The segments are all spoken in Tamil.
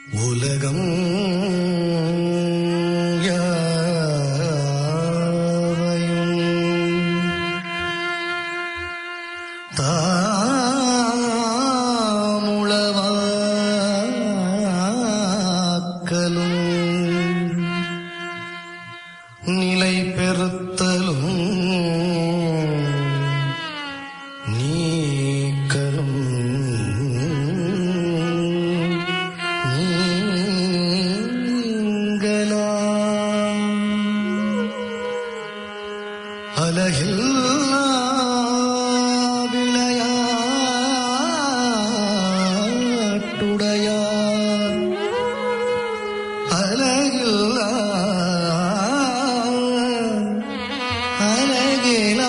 உலகம் யாவையும் தாமுளவாக்கலும் நிலை பெறுத்தலும் நீக்கலும் நீங்களாம் அலகில்லா விளையாட்டுடையார் அலகில்லா அலகிலா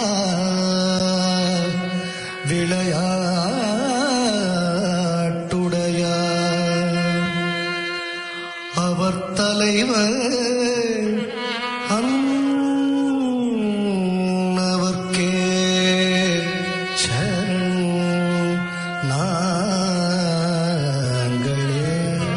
விளையாட்டுடையார் அவர் தலைவர் அன்னவர்க்கே சரண் நாங்களே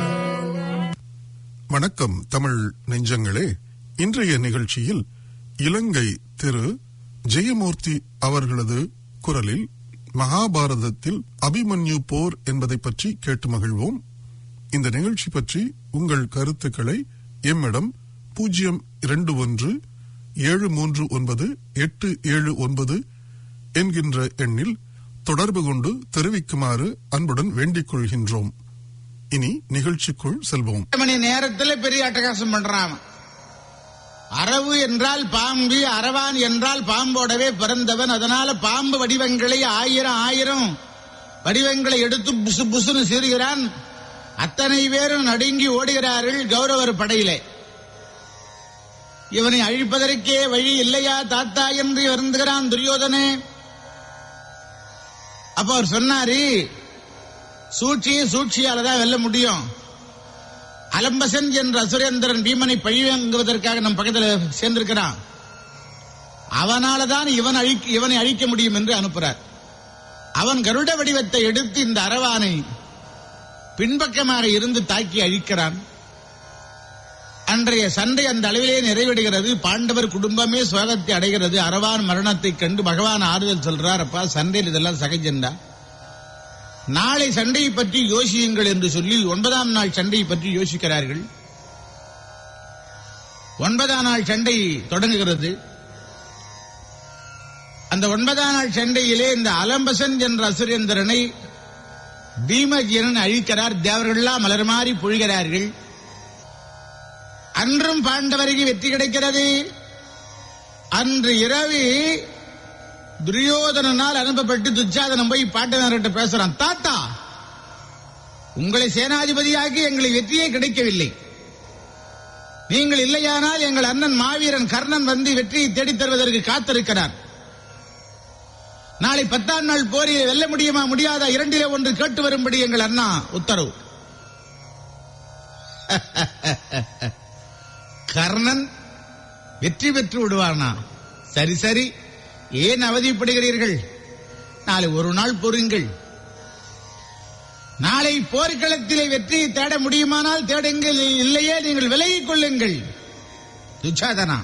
வணக்கம் தமிழ் நெஞ்சங்களே இன்றைய நிகழ்ச்சியில் இலங்கை திரு ஜெயமூர்த்தி அவர்களது குரலில் மகாபாரதத்தில் அபிமன்யு போர் என்பதை பற்றி கேட்டு மகிழ்வோம் இந்த நிகழ்ச்சி பற்றி உங்கள் கருத்துக்களை எம்மிடம் பூஜ்ஜியம் இரண்டு ஒன்று ஏழு மூன்று ஒன்பது எட்டு ஏழு ஒன்பது என்கின்ற எண்ணில் தொடர்பு கொண்டு தெரிவிக்குமாறு அன்புடன் வேண்டிக் கொள்கின்றோம் இனி நிகழ்ச்சிக்குள் செல்வோம் எட்டு மணி நேரத்துல பெரிய அட்டகாசம் பண்றான் அவன். அரவு என்றால் பாம்பு அரவான் என்றால் பாம்போடவே பிறந்தவன் அதனால பாம்பு வடிவங்களை ஆயிரம் ஆயிரம் வடிவங்களை எடுத்து புசு புசுன்னு சீறுகிறான் அத்தனை பேரும் நடுங்கி ஓடுகிறார்கள் கௌரவர் படையிலே இவனை அழிப்பதற்கே வழி இல்லையா தாத்தா என்று வருந்துகிறான் துரியோதனே அப்ப அவர் சொன்னாரு சூழ்ச்சியை சூழ்ச்சியால தான் வெல்ல முடியும் அலம்பசன் என்ற அசுரேந்திரன் பீமனை பழிவாங்குவதற்காக நம் பக்கத்தில் சேர்ந்திருக்கிறான் அவனாலதான் இவன் அழிக்க இவனை அழிக்க முடியும் என்று அனுப்புறார் அவன் கருட வடிவத்தை எடுத்து இந்த அரவானை பின்பக்கமாக இருந்து தாக்கி அழிக்கிறான் அன்றைய சண்டை அந்த அளவிலே நிறைவடைகிறது பாண்டவர் குடும்பமே சோகத்தை அடைகிறது அரவான் மரணத்தை கண்டு பகவான் ஆறுதல் சொல்றார் அப்பா சண்டையில் இதெல்லாம் சகஜண்டா நாளை சண்டையை பற்றி யோசியுங்கள் என்று சொல்லி ஒன்பதாம் நாள் சண்டையை பற்றி யோசிக்கிறார்கள் ஒன்பதாம் நாள் சண்டை தொடங்குகிறது அந்த ஒன்பதாம் நாள் சண்டையிலே இந்த அலம்பசன் என்ற அசுரேந்திரனை பீமஜீரன் அழிக்கிறார் தேவர்கள்லாம் மலர் மாறி பொழிகிறார்கள் அன்றும் பாண்டவருக்கு வெற்றி கிடைக்கிறது அன்று இரவு துரியோதனால் அனுப்பப்பட்டு துச்சாதனம் போய் பாட்டனார்கிட்ட பேசுறான் தாத்தா உங்களை சேனாதிபதியாகி எங்களை வெற்றியே கிடைக்கவில்லை நீங்கள் இல்லையானால் எங்கள் அண்ணன் மாவீரன் கர்ணன் வந்து வெற்றியை தேடித் தருவதற்கு காத்திருக்கிறார் நாளை பத்தாம் நாள் போரில் வெல்ல முடியுமா முடியாதா இரண்டிலே ஒன்று கேட்டு வரும்படி எங்கள் அண்ணா உத்தரவு கர்ணன் வெற்றி பெற்று விடுவானா சரி சரி ஏன் அவதிப்படுகிறீர்கள் நாளை ஒரு நாள் பொறுங்கள் நாளை போர்க்களத்திலே வெற்றியை தேட முடியுமானால் தேடுங்கள் இல்லையே நீங்கள் விலகிக் கொள்ளுங்கள் துச்சாதனா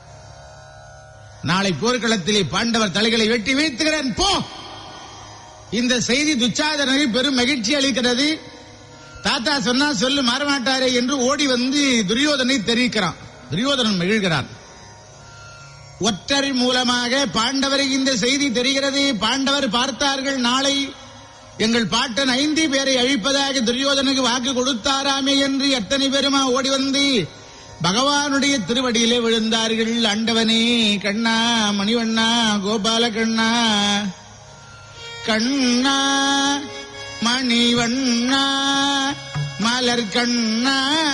நாளை போர்க்களத்திலே பாண்டவர் தலைகளை வெட்டி வீழ்த்துகிறேன் போ இந்த செய்தி துச்சாதனரை பெரும் மகிழ்ச்சி அளிக்கிறது தாத்தா சொன்னா சொல்லு மாறமாட்டாரே என்று ஓடி வந்து துரியோதனை தெரிவிக்கிறான் துரியோதனன் மகிழ்கிறான் ஒற்றர் மூலமாக பாண்டவருக்கு இந்த செய்தி தெரிகிறது பாண்டவர் பார்த்தார்கள் நாளை எங்கள் பாட்டன் ஐந்து பேரை அழிப்பதாக துரியோதனுக்கு வாக்கு கொடுத்தாராமே என்று எத்தனை பேருமா ஓடி வந்து பகவானுடைய திருவடியிலே விழுந்தார்கள் அண்டவனே கண்ணா மணிவண்ணா கோபால கண்ணா கண்ணா மணிவண்ணா மலர் கண்ணா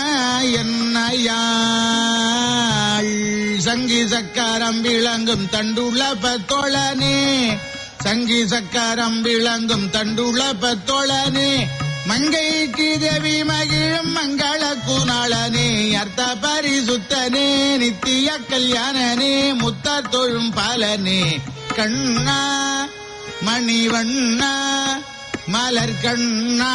என்னையாள் சங்கி சக்காரம் விளங்கும் தண்டுள்ள பத்தோழனே சங்கி சக்காரம் விளங்கும் தண்டுள்ள பத்தோழனே மங்கைக்கு தேவி மகிழும் மங்கள கூனாளனே அர்த்த பரிசுத்தனே நித்திய கல்யாணனே முத்த தொழும் பாலனே கண்ணா மணிவண்ணா மலர் கண்ணா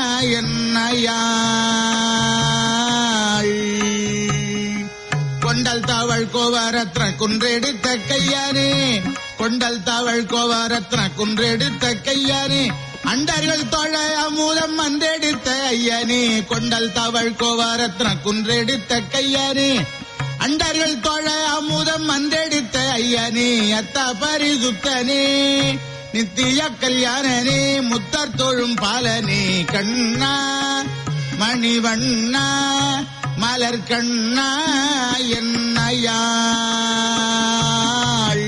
என்னையாள் கொண்டல் தாவள் கோவரத்ன குன்றெடுத்த கையானே கொண்டல் தாவள் கோவரத்ன குன்றெடுத்த கையானே அண்டர்கள் தொழ அமுதம் வந்தெடுத்த ஐயனே கொண்டல் தாவள் கோவரத்ன குன்றெடுத்த கையானே அண்டர்கள் தொழ அமுதம் வந்தெடுத்த ஐயனே அத்த பரிசுத்தனே நித்திய கல்யாணனே முத்தர் தொழும் பாலனே கண்ணா மணிவண்ணா மலர் கண்ணா என்னையாள்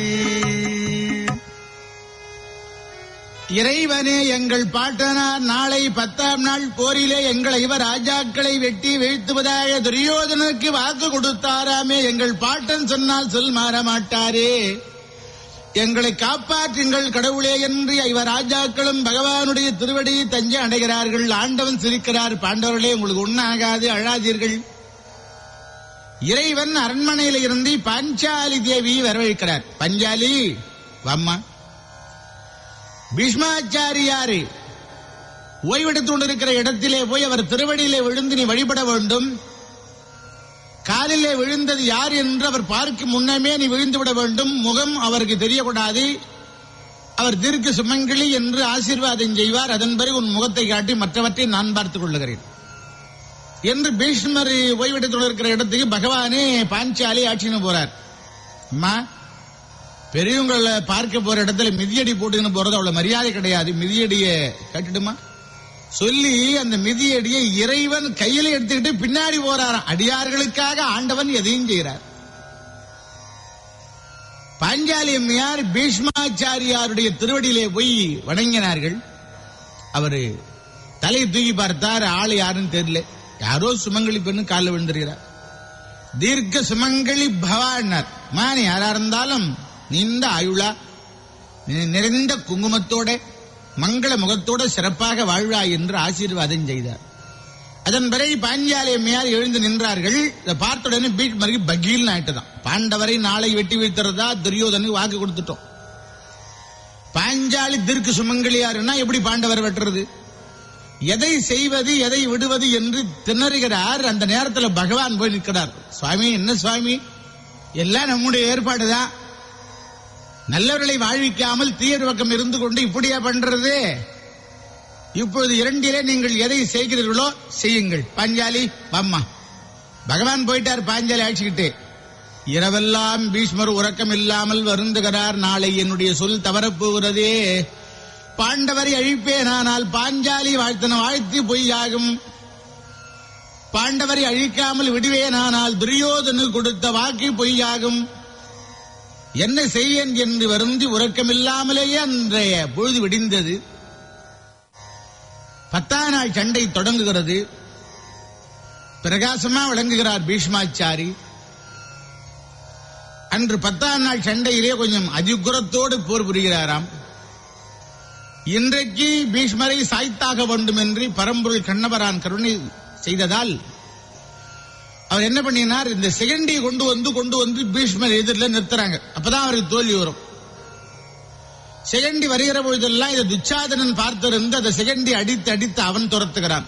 இறைவனே எங்கள் பாட்டனார் நாளை பத்தாம் நாள் போரிலே எங்கள் இவர் ராஜாக்களை வெட்டி வீழ்த்துவதாக துரியோதனனுக்கு வாக்கு கொடுத்தாராமே எங்கள் பாட்டன் சொன்னால் சொல் மாற மாட்டாரே எங்களை காப்பாற்றுங்கள் கடவுளே என்று இவர் ராஜாக்களும் பகவானுடைய திருவடியை தஞ்சை அடைகிறார்கள் ஆண்டவன் சிரிக்கிறார் பாண்டவர்களே உங்களுக்கு ஒண்ணாகாது அழாதீர்கள் இறைவன் அரண்மனையில இருந்து பாஞ்சாலி தேவி வரவழைக்கிறார் பஞ்சாலி வம்மா பீஷ்மாச்சாரியாரு ஓய்வெடுத்து கொண்டிருக்கிற இடத்திலே போய் அவர் திருவடியிலே விழுந்து நீ வழிபட வேண்டும் காலிலே விழுந்தது யார் என்று அவர் பார்க்கும் முன்னமே நீ விழுந்து விட வேண்டும் முகம் அவருக்கு தெரியக்கூடாது அவர் தீர்க்க சுமங்கலி என்று ஆசீர்வாதம் செய்வார் அதன் பிறகு உன் முகத்தை காட்டி மற்றவற்றை நான் பார்த்துக் கொள்ளுகிறேன் என்று பீஷ்மர் ஓய்வெடுத்து கொண்டிருக்கிற இடத்துக்கு பகவானே பாஞ்சாலி ஆட்சின்னு போறார் அம்மா பெரியவங்களை பார்க்க போற இடத்துல மிதியடி போட்டுன்னு போறது அவ்வளவு மரியாதை கிடையாது மிதியடிய கட்டுடுமா சொல்லி அந்த மிதியடியை இறைவன் கையில எடுத்துக்கிட்டு பின்னாடி போறாராம் அடியார்களுக்காக ஆண்டவன் எதையும் செய்கிறார் பாஞ்சாலி அம்மையார் பீஷ்மாச்சாரியாருடைய திருவடியிலே போய் வணங்கினார்கள் அவரு தலையை தூக்கி பார்த்தார் ஆள் யாருன்னு தெரியல யாரோ சுமங்கலி பெண்ணு காலில் விழுந்துருக்கிறார் தீர்க்க சுமங்கலி பவானார் மானி யாரா இருந்தாலும் நீண்ட ஆயுளா நி- நிறைந்த குங்குமத்தோட மங்கள முகத்தோட சிறப்பாக வாழ்வாய் என்று ஆசீர்வாதம் செய்தார் அதன் பிறகு பாஞ்சாலி அம்மையார் எழுந்து நின்றார்கள் இதை பார்த்த உடனே பீட் மறுகி பகீல் ஆயிட்டுதான் பாண்டவரை நாளை வெட்டி வீழ்த்துறதா துரியோதனுக்கு வாக்கு கொடுத்துட்டோம் பாஞ்சாலி திருக்கு சுமங்கலியாருன்னா எப்படி பாண்டவர் வெட்டுறது எதை செய்வது எதை விடுவது என்று திணறுகிறார் அந்த நேரத்தில் பகவான் போய் நிற்கிறார் சுவாமி என்ன சுவாமி எல்லாம் நம்முடைய ஏற்பாடுதான் நல்லவர்களை வாழ்விக்காமல் தீயர் பக்கம் இருந்து கொண்டு இப்படியா பண்றது இப்பொழுது இரண்டிலே நீங்கள் எதை செய்கிறீர்களோ செய்யுங்கள் பாஞ்சாலி வம்மா பகவான் போயிட்டார் பாஞ்சாலி அழைச்சிக்கிட்டு இரவெல்லாம் பீஷ்மர் உறக்கம் இல்லாமல் வருந்துகிறார் நாளை என்னுடைய சொல் தவறப்போகிறதே பாண்டவரை அழிப்பேனானால் பாஞ்சாலி வாழ்த்தன வாழ்த்தி பொய்யாகும் பாண்டவரை அழிக்காமல் விடுவேனானால் துரியோதனு கொடுத்த வாக்கு பொய்யாகும் என்ன செய்யன் என்று வருந்தி உறக்கமில்லாமலேயே அன்றைய பொழுது விடிந்தது பத்தாம் நாள் சண்டை தொடங்குகிறது பிரகாசமா விளங்குகிறார் பீஷ்மாச்சாரி அன்று பத்தாம் நாள் சண்டையிலே கொஞ்சம் அதிகுரத்தோடு போர் புரிகிறாராம் இன்றைக்கு பீஷ்மரை சாய்த்தாக வேண்டும் என்று பரம்பொருள் கண்ணபரான் கருணை செய்ததால் அவர் என்ன பண்ணினார் இந்த செகண்டியை கொண்டு வந்து கொண்டு வந்து பீஷ்மர் எதிரில் நிறுத்துறாங்க அப்பதான் அவருக்கு தோல்வி வரும் செகண்டி வருகிற பொழுதெல்லாம் இதை துச்சாதனன் பார்த்திருந்து அந்த செகண்டி அடித்து அடித்து அவன் துரத்துகிறான்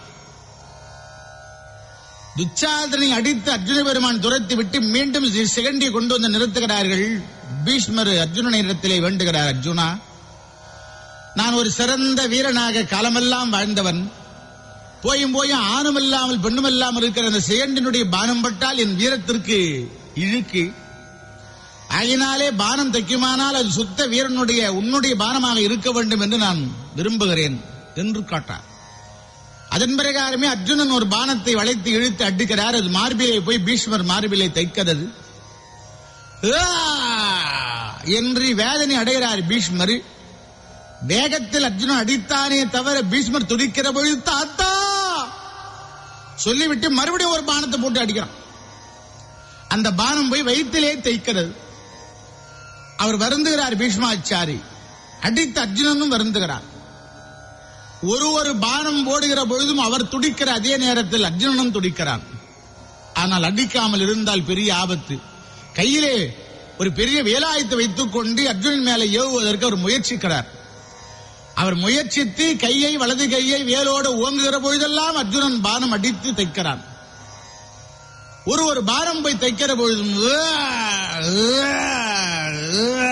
துச்சாதனை அடித்து அர்ஜுன பெருமான் துரத்தி விட்டு மீண்டும் செகண்டியை கொண்டு வந்து நிறுத்துகிறார்கள் பீஷ்மர் அர்ஜுனனை இடத்திலே வேண்டுகிறார் அர்ஜுனா நான் ஒரு சிறந்த வீரனாக காலமெல்லாம் வாழ்ந்தவன் போயும் போயும் ஆணும் இல்லாமல் பெண்ணும் இல்லாமல் இருக்கிற அந்த செயண்டினுடைய பானம் பட்டால் என் வீரத்திற்கு இழுக்கு ஆகினாலே பானம் தைக்குமானால் அது சுத்த வீரனுடைய உன்னுடைய பானமாக இருக்க வேண்டும் என்று நான் விரும்புகிறேன் என்று காட்டார் அதன் பிரகாரமே அர்ஜுனன் ஒரு பானத்தை வளைத்து இழுத்து அடிக்கிறார் அது மார்பிலே போய் பீஷ்மர் மார்பிலே தைக்கிறது ஆ! என்று வேதனை அடைகிறார் பீஷ்மர் வேகத்தில் அர்ஜுனன் அடித்தானே தவிர பீஷ்மர் துடிக்கிற பொழுது தாத்தா சொல்லிவிட்டு மறுபடியும் ஒரு பானத்தை போட்டு அடிக்கிறான் அந்த பானம் போய் வயிற்றிலே தைக்கிறது அவர் வருந்துகிறார் பீஷ்மாச்சாரி அடித்த அர்ஜுனனும் வருந்துகிறார் ஒரு ஒரு பானம் போடுகிற பொழுதும் அவர் துடிக்கிற அதே நேரத்தில் அர்ஜுனனும் துடிக்கிறான் ஆனால் அடிக்காமல் இருந்தால் பெரிய ஆபத்து கையிலே ஒரு பெரிய வேலாயத்தை வைத்துக் கொண்டு அர்ஜுனன் மேலே ஏவுவதற்கு அவர் முயற்சிக்கிறார் அவர் முயற்சித்து கையை வலது கையை வேலோடு ஓங்குகிற பொழுதெல்லாம் அர்ஜுனன் பானம் அடித்து தைக்கிறான் ஒரு ஒரு பானம் போய் தைக்கிற பொழுதும் "உவா, உவா, உவா."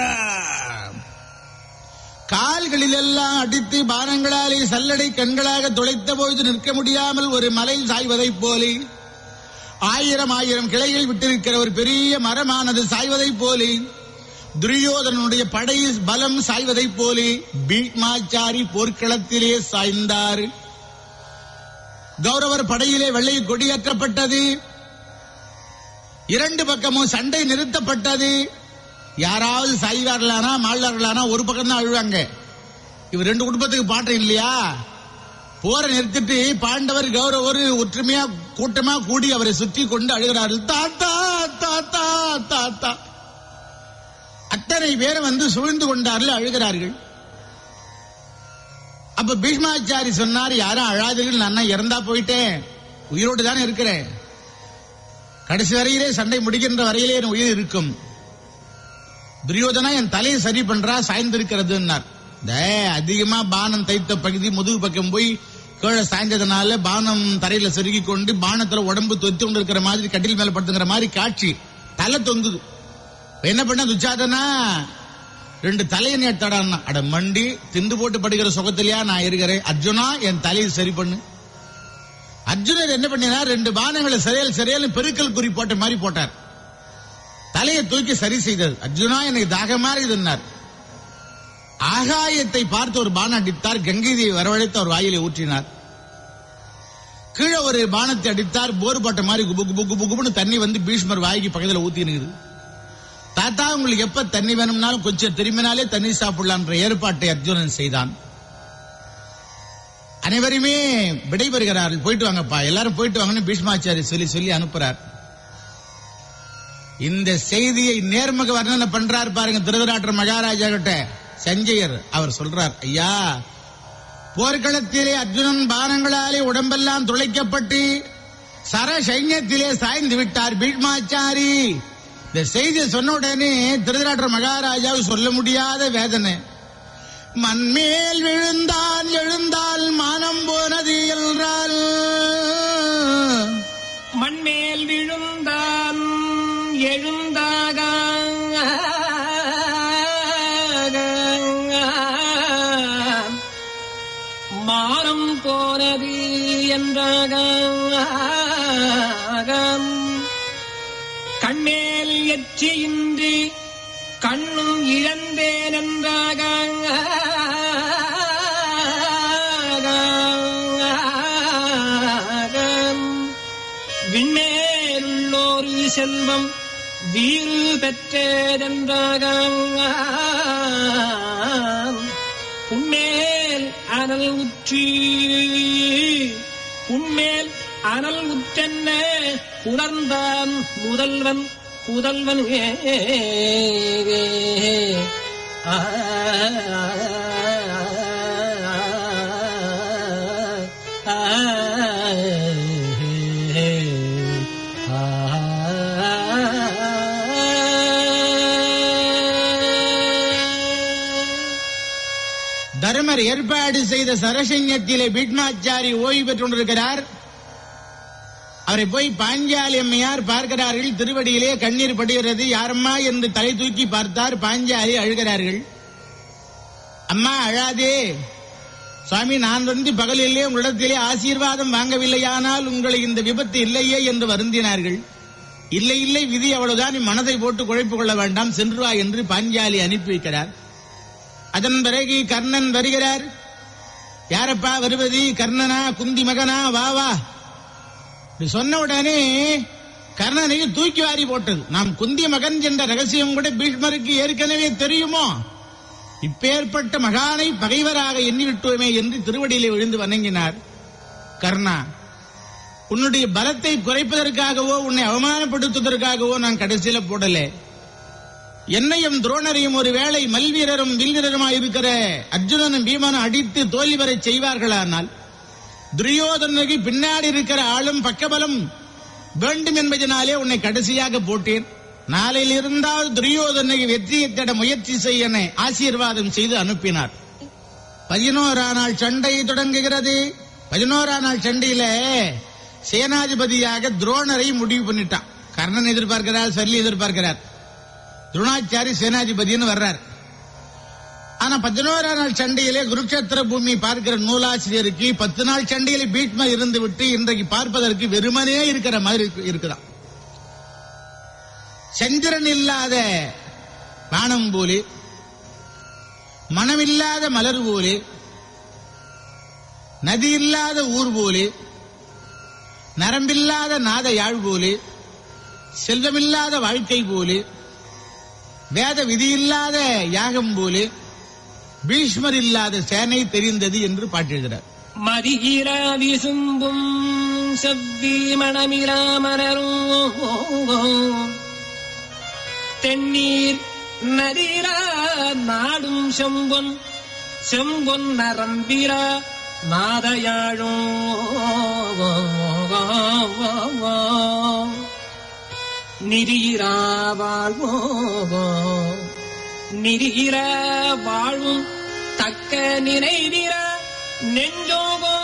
கால்களிலெல்லாம் அடித்து பானங்களாலே சல்லடை கண்களாக துளைத்த பொழுது நிற்க முடியாமல் ஒரு மலை சாய்வதைப் போலே ஆயிரம் ஆயிரம் கிளைகள் விட்டிருக்கிற ஒரு பெரிய மரமானது சாய்வதைப் போலே துரியோதனனுடைய படை பலம் சாய்வதைப் போலே பீஷ்மாச்சாரி போர்க்களத்திலே சாய்ந்தார் கௌரவர் படையிலே வெள்ளை கொடியேற்றப்பட்டது இரண்டு பக்கமும் சண்டை நிறுத்தப்பட்டது யாராவது சாய்வார்களானா மாழ்வார்களானா ஒரு பக்கம் தான் அழுவாங்க இவர் ரெண்டு குடும்பத்துக்கு பாட்டம் இல்லையா போரை நிறுத்திட்டு பாண்டவர் கௌரவர் ஒற்றுமையா கூட்டமா கூடி அவரை சுற்றி கொண்டு அழுகிறார்கள் தாத்தா தாத்தா தாத்தா அத்தனை பேரும் வந்து சூழ்ந்து கொண்டார்கள் அழுகிறார்கள் அப்ப பீஷ்மாச்சாரி சொன்னார் யாரும் அழாதீர்கள் நான் இறந்தா போயிட்டேன் உயிரோடு தானே இருக்கிறேன் கடைசி வரையிலே சண்டை முடிக்கின்ற வரையிலே என் உயிர் இருக்கும் துரியோதனா என் தலையை சரி பண்றா சாய்ந்திருக்கிறதுன்னார் டே, அதிகமா பானம் தைத்த பகுதி முதுகு பக்கம் போய் கீழே சாய்ந்ததுனால பானம் தரையில செருகி கொண்டு பானத்துல உடம்பு தொத்தி கொண்டு இருக்கிற மாதிரி கட்டில் மேல படுத்துங்கிற மாதிரி காட்சி தலை தொங்குது இப்ப என்ன பண்ண துச்சாதனா ரெண்டு தலையை நேட்டாடான்னா அட மண்டி திண்டு போட்டு படுகிற சுகத்திலேயா நான் இருக்கிறேன் அர்ஜுனா என் தலையை சரி பண்ணு அர்ஜுனர் என்ன பண்ணினார் ரெண்டு பானங்களை சிறையல் சிறையல் பெருக்கல் குறி போட்ட மாதிரி போட்டார் தலையை தூக்கி சரி செய்தது அர்ஜுனா எனக்கு தாகமா இருக்குதுன்னார் ஆகாயத்தை பார்த்து ஒரு பானம் அடித்தார் கங்கை தேவி வரவழைத்து அவர் வாயிலை ஊற்றினார் கீழே ஒரு பானத்தை அடித்தார் போர் போட்ட மாதிரி குபு குபு குபு குபுன்னு தண்ணி வந்து பீஷ்மர் வாய்க்கு பக்கத்துல ஊத்தினுக்குது தாத்தா உங்களுக்கு எப்ப தண்ணி வேணும்னாலும் கொஞ்சம் திரும்பினாலே தண்ணி சாப்பிடலான்ற ஏற்பாட்டை அர்ஜுனன் செய்தான் அனைவருமே விடைபெறுகிறார்கள் போயிட்டு வாங்கப்பா எல்லாரும் போயிட்டு வாங்கன்னு பீஷ்மாச்சாரி சொல்லி சொல்லி அனுப்புறார் இந்த செய்தியை நேர்முக வர்ணனை பண்றார் பாருங்க திருதராட்டர் மகாராஜா கிட்ட சஞ்சயர் அவர் சொல்றார் ஐயா போர்க்களத்திலே அர்ஜுனன் பானங்களாலே உடம்பெல்லாம் துளைக்கப்பட்டு சர சைன்யத்திலே சாய்ந்து விட்டார் பீஷ்மாச்சாரி இந்த செய்தி சொன்ன உடனே திருதராட்டர் மகாராஜாவு சொல்ல முடியாத வேதனை மண்மேல் விழுந்தான் எழுந்தால் மானம் போனது என்றால் மண்மேல் விழுந்தான் எழுந்தாக மானம் போனது என்றாக கண்மேல் எச்சியின்றி கண்ணும் இழந்தேன் என்றாக விண்மேலுள்ளோர் செல்வம் வீறு பெற்றேதென்றாக புண்மேல் அனல் உற்றி புண்மேல் அனல் உற்றென்ன புணர்ந்தான் முதல்வன் புதல்வன் ஏ ஆ தர்மர் ஏற்பாடு செய்த சரசைன்யத்திலே பீட்மாச்சாரி ஓய்வு பெற்று கொண்டிருக்கிறார் அவரை போய் பாஞ்சாலி அம்மையார் பார்க்கிறார்கள் திருவடியிலே கண்ணீர் படுகிறது யாரம்மா என்று தலை தூக்கி பார்த்தார் பாஞ்சாலி அழுகிறார்கள் அம்மா அழாதே சுவாமி நான் வந்து பகலிலே உங்களிடத்திலே ஆசீர்வாதம் வாங்கவில்லையானால் உங்களை இந்த விபத்து இல்லையே என்று வருந்தினார்கள் இல்லை இல்லை விதி அவ்வளவுதான் நீ மனதை போட்டு குழைப்பு கொள்ள வேண்டாம் சென்று வா என்று பாஞ்சாலி அனுப்பி வைக்கிறார் அதன் பிறகு கர்ணன் வருகிறார் யாரப்பா வருவது கர்ணனா குந்தி மகனா வா வா இப்படி சொன்ன உடனே கர்ணனை தூக்கி வாரி போட்டது நாம் குந்தி மகன் என்ற ரகசியம் கூட பீஷ்மருக்கு ஏற்கனவே தெரியுமோ இப்பேற்பட்ட மகானை பகைவராக எண்ணிவிட்டோமே என்று திருவடியிலே விழுந்து வணங்கினார் கர்ணா உன்னுடைய பலத்தை குறைப்பதற்காகவோ உன்னை அவமானப்படுத்துவதற்காகவோ நான் கடைசியில போடல என்னையும் துரோணரையும் ஒரு வேளை மல்வீரரும் வில்வீரருமாய் இருக்கிற அர்ஜுனனும் பீமனும் அடித்து தோல்வி வரை செய்வார்களானால் துரியோதனுக்கு பின்னாடி இருக்கிற ஆளும் பக்கபலம் வேண்டும் என்பதனாலே உன்னை கடைசியாக போட்டேன் நாளையில் இருந்தால் துரியோதனுக்கு வெற்றியை தேட முயற்சி செய்ய என்னை ஆசீர்வாதம் செய்து அனுப்பினார் பதினோரா நாள் சண்டை தொடங்குகிறது பதினோரா நாள் சண்டையில சேனாதிபதியாக துரோணரை முடிவு பண்ணிட்டான் கர்ணன் எதிர்பார்க்கிறார் சல்லி எதிர்பார்க்கிறார் துரோணாச்சாரி சேனாதிபதினு வர்றார் ஆனா பதினோரா நாள் சண்டையிலே குருக்ஷேத்திர பூமி பார்க்கிற நூலாசிரியருக்கு பத்து நாள் சண்டையில பீட்மா இருந்து விட்டு இன்றைக்கு பார்ப்பதற்கு வெறுமனே இருக்கிற மாதிரி இருக்கு- இருக்குதாம் சந்திரன் இல்லாத வானம் போலே மனமில்லாத மலர் போலே நதி இல்லாத ஊர் போலே நரம்பில்லாத நாத யாழ் போலே செல்வமில்லாத வாழ்க்கை போலே வேத விதியில்லாத யாகம் போலே பீஷ்மர் இல்லாத சேனை தெரிந்தது என்று பாட்டெழுகிறார் மதியிரா விசும்பும் செவ்வி மணமிலாமரும் தென்னீர் நதிரா நாடும் செம்பொன் செம்பொன் நரம்பிரா நாதயாழும் நிரீரா வாழ்வோ நிரீர வாழும் தக்க நினைவிர நெஞ்சோகோ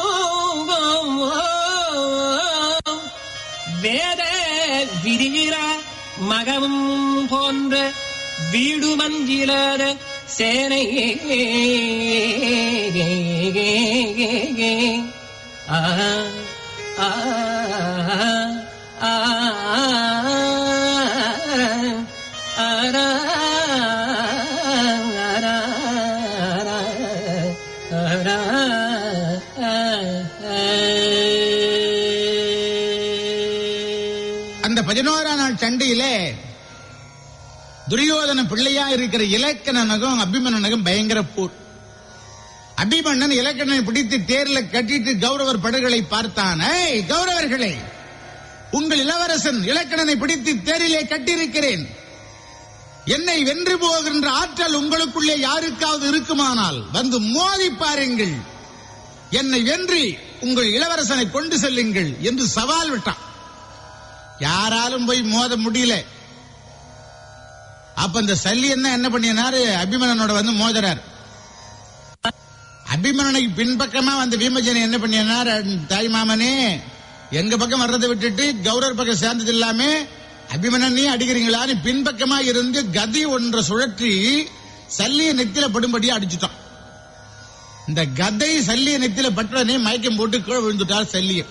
வேத விரிவிர மகமும் போன்ற வீடு மஞ்சிலாத சேனை ஆ ஆ ஆ அந்த பதினோராம் நாள் சண்டையிலே துரியோதன பிள்ளையா இருக்கிற இலக்கணனகம் அபிமன்னனகம் பயங்கர போர் அபிமன்னன் இலக்கணனை பிடித்து தேர்ல கட்டிட்டு கௌரவர் படகுகளை பார்த்தான் ஏய் கௌரவர்களே உங்கள் இளவரசன் இலக்கணனை பிடித்து தேரிலே கட்டியிருக்கிறேன் என்னை வென்று போகின்ற ஆற்றல் உங்களுக்குள்ளே யாருக்காவது இருக்குமானால் வந்து மோதி பாருங்கள் என்னை வென்று உங்கள் இளவரசனை கொண்டு செல்லுங்கள் என்று சவால் விட்டான் யாராலும் போய் மோத முடியல அப்ப இந்த சல்லி என்ன என்ன பண்ணினாரு அபிமனனோட வந்து மோதுறார் அபிமனனுக்கு பின்பக்கமா வந்த பீமஜனை என்ன பண்ணினார் தாய் மாமனே எங்க பக்கம் வர்றதை விட்டுட்டு கௌரவர் பக்கம் சேர்ந்தது இல்லாம அபிமனனையும் அடிக்கிறீங்களான்னு பின்பக்கமா இருந்து கதி ஒன்றை சுழற்றி சல்லிய நெத்தில படும்படியா அடிச்சுட்டான் இந்த கதை சல்லிய நெத்தில பட்டனே மயக்கம் போட்டு கீழே விழுந்துட்டார் சல்லியம்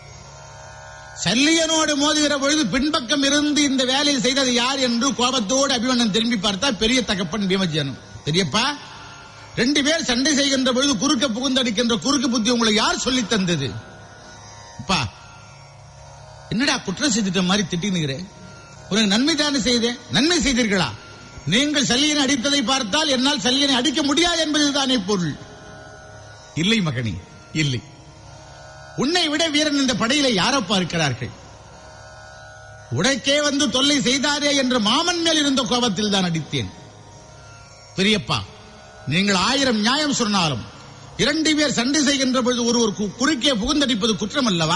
சல்லியனோடு மோதுகிற பொழுது பின்பக்கம் இருந்து இந்த வேலையை செய்தது யார் என்று கோபத்தோடு அபிமன்னன் திரும்பி பார்த்தா பெரிய தகப்பன் பீமஜனும் பெரியப்பா ரெண்டு பேர் சண்டை செய்கின்ற பொழுது குறுக்க புகுந்தடிக்கின்ற குறுக்கு புத்தி உங்களை யார் சொல்லி தந்தது அப்பா என்னடா குற்றம் செய்துட்ட மாதிரி திட்டினுகிற உனக்கு நன்மை தானே செய்தேன் நன்மை செய்தீர்களா நீங்கள் சல்லியனை அடித்ததை பார்த்தால் என்னால் சல்லியனை அடிக்க முடியாது என்பதுதானே பொருள் இல்லை மகனி இல்லை உன்னை விட வீரன் இந்த படையில யாரப்பா இருக்கிறார்கள் உடைக்கே வந்து தொல்லை செய்தாரே என்ற மாமன் மேல் இருந்த கோபத்தில் தான் அடித்தேன் பெரியப்பா நீங்கள் ஆயிரம் நியாயம் சொன்னாலும் இரண்டு பேர் சண்டை செய்கின்ற பொழுது ஒருவர் கு- குறுக்கே புகுந்தடிப்பது குற்றம் அல்லவா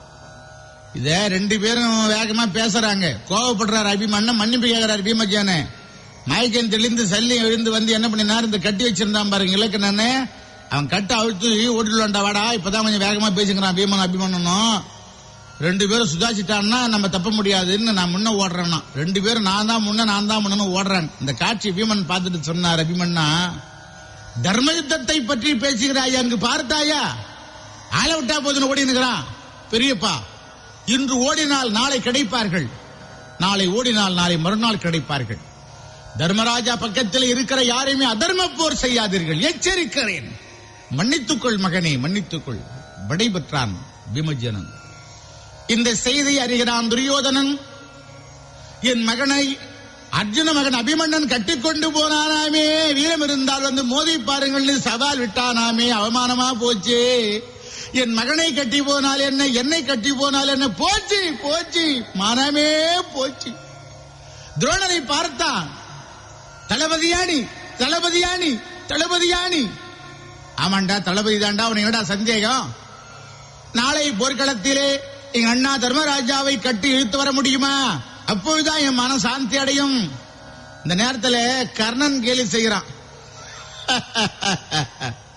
இத ரெண்டு பேரும் வேகமா பேசுறாங்க கோவப்படுறாரு அபிமன்னன் மன்னிப்பு கேட்கிறார் பீமஜான மயக்கம் தெளிந்து சல்லி எழுந்து வந்து என்ன பண்ணினார் இந்த கட்டி வச்சிருந்தான் பாருங்க இலக்கணன்னு அவன் கட்ட அழுத்து ஓடிடுவான்டா வாடா இப்பதான் கொஞ்சம் வேகமா பேசுகிறான் பீமன் அபிமன்னனும் ரெண்டு பேரும் சுதாச்சிட்டான்னா நம்ம தப்ப முடியாதுன்னு நான் முன்ன ஓடுறேன்னா ரெண்டு பேரும் நான் தான் முன்ன நான் தான் முன்னு ஓடுறேன் இந்த காட்சி பீமன் பார்த்துட்டு சொன்னார் அபிமன்னா தர்ம யுத்தத்தை பற்றி பேசுகிறாய் அங்கு பார்த்தாயா ஆள விட்டா போதுன்னு ஓடினுக்கிறான் பெரியப்பா இன்று ஓடினால் நாளை கிடைப்பார்கள் நாளை ஓடினால் நாளை மறுநாள் கிடைப்பார்கள் தர்மராஜா பக்கத்தில் இருக்கிற யாரையுமே அதர்ம போர் செய்யாதீர்கள் எச்சரிக்கிறேன் மன்னித்துக்கொள் மகனே மன்னித்துக்கொள் விடை பெற்றான் விமஜனன் இந்த செய்தி அறிகிறான் துரியோதனன் என் மகனை அர்ஜுன மகன் அபிமன்னன் கட்டிக்கொண்டு போனானாமே வீரம் இருந்தால் வந்து மோதி பாருங்கள்னு சவால் விட்டானாமே அவமானமா போச்சு என் மகனை கட்டி போனால் என்ன என்னை கட்டி போனால் என்ன போச்சு போச்சு மனமே போச்சு துரோணரை பார்த்தான் தளபதியானி தளபதியானி தளபதியானி ஆமாண்டா தளபதி தாண்டா அவன் என்னடா சந்தேகம் நாளை போர்க்களத்திலே எங்க அண்ணா தர்மராஜாவை கட்டி இழுத்து வர முடியுமா அப்பொழுதுதான் என் மனம் சாந்தி அடையும் இந்த நேரத்துல கர்ணன் கேலி செய்கிறான்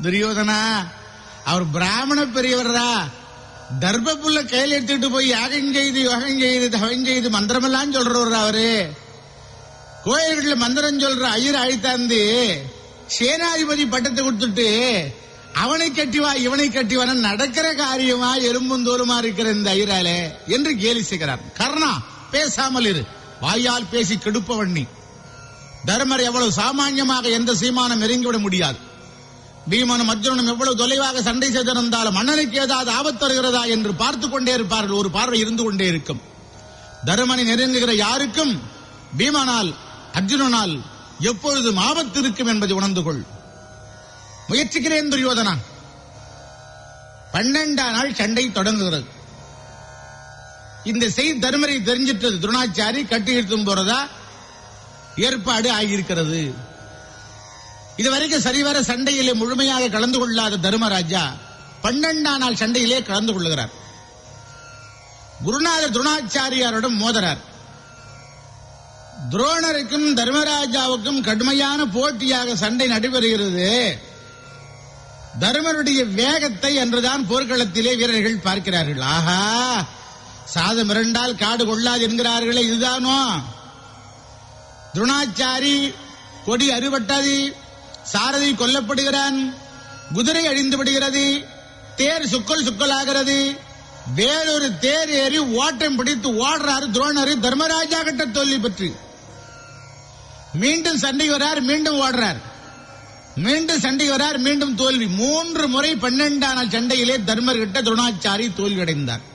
துரியோதனா அவர் பிராமண பெரியவர்ரா தர்ப புல்ல கையில் எடுத்துட்டு போய் யாகம் செய்து யோகம் செய்து தவம் செய்து மந்திரமெல்லாம் சொல்றவர் அவரு கோயில்கள்ல மந்திரம் சொல்ற ஐயர் அழைத்தாந்து சேனாதிபதி பட்டத்தை கொடுத்துட்டு அவனை கட்டிவா இவனை கட்டிவான நடக்கிற காரியமா எறும்பும் தோலுமா இருக்கிற இந்த ஐயராலே என்று கேலி செய்கிறார் கர்ணா பேசாமல் இரு வாயால் பேசி கெடுப்பவன் நீ தர்மர் எவ்வளவு சாமானியமாக எந்த சீமானம் நெருங்கிவிட முடியாது பீமனும் அர்ஜுனனும் எவ்வளவு தொலைவாக சண்டை செய்திருந்தாலும் மன்னனுக்கு ஏதாவது ஆபத்து வருகிறதா என்று பார்த்து கொண்டே இருப்பார்கள் ஒரு பார்வை இருந்து கொண்டே இருக்கும் தருமனை நெருங்குகிற யாருக்கும் பீமனால் அர்ஜுனனால் எப்பொழுதும் ஆபத்து இருக்கும் என்பதை உணர்ந்து கொள் முயற்சிக்கிறேன் துரியோதனா பன்னெண்டாம் நாள் சண்டை தொடங்குகிறது இந்த செய்தி தருமரை தெரிஞ்சிட்டது துரோணாச்சாரி கட்டி இழுத்தும் போறதா ஏற்பாடு ஆகியிருக்கிறது இதுவரைக்கும் சரிவர சண்டையிலே முழுமையாக கலந்து கொள்ளாத தர்மராஜா பன்னெண்டாம் நாள் சண்டையிலே கலந்து கொள்ளுகிறார் குருநாதர் துரோணாச்சாரியாரிடம் மோதறார் துரோணருக்கும் தர்மராஜாவுக்கும் கடுமையான போட்டியாக சண்டை நடைபெறுகிறது தர்மருடைய வேகத்தை அன்றுதான் போர்க்களத்திலே வீரர்கள் பார்க்கிறார்கள் ஆஹா சாதம் இரண்டால் காடு கொள்ளாது என்கிறார்களே இதுதானோ துரோணாச்சாரி கொடி அறுபட்டது சாரதி கொல்லப்படுகிறான் குதிரை அழிந்து விடுகிறது தேர் சுக்கல் சுக்கலாகிறது வேறொரு தேர் ஏறி ஓட்டம் பிடித்து ஓடுறாரு துரோணரு தர்மராஜா கிட்ட தோல்வி பெற்று மீண்டும் சண்டை வரார் மீண்டும் ஓடுறார் மீண்டும் சண்டை வரார் மீண்டும் தோல்வி மூன்று முறை பன்னெண்டாம் நாள் சண்டையிலே தர்மர் கிட்ட துரோணாச்சாரி தோல்வி அடைந்தார்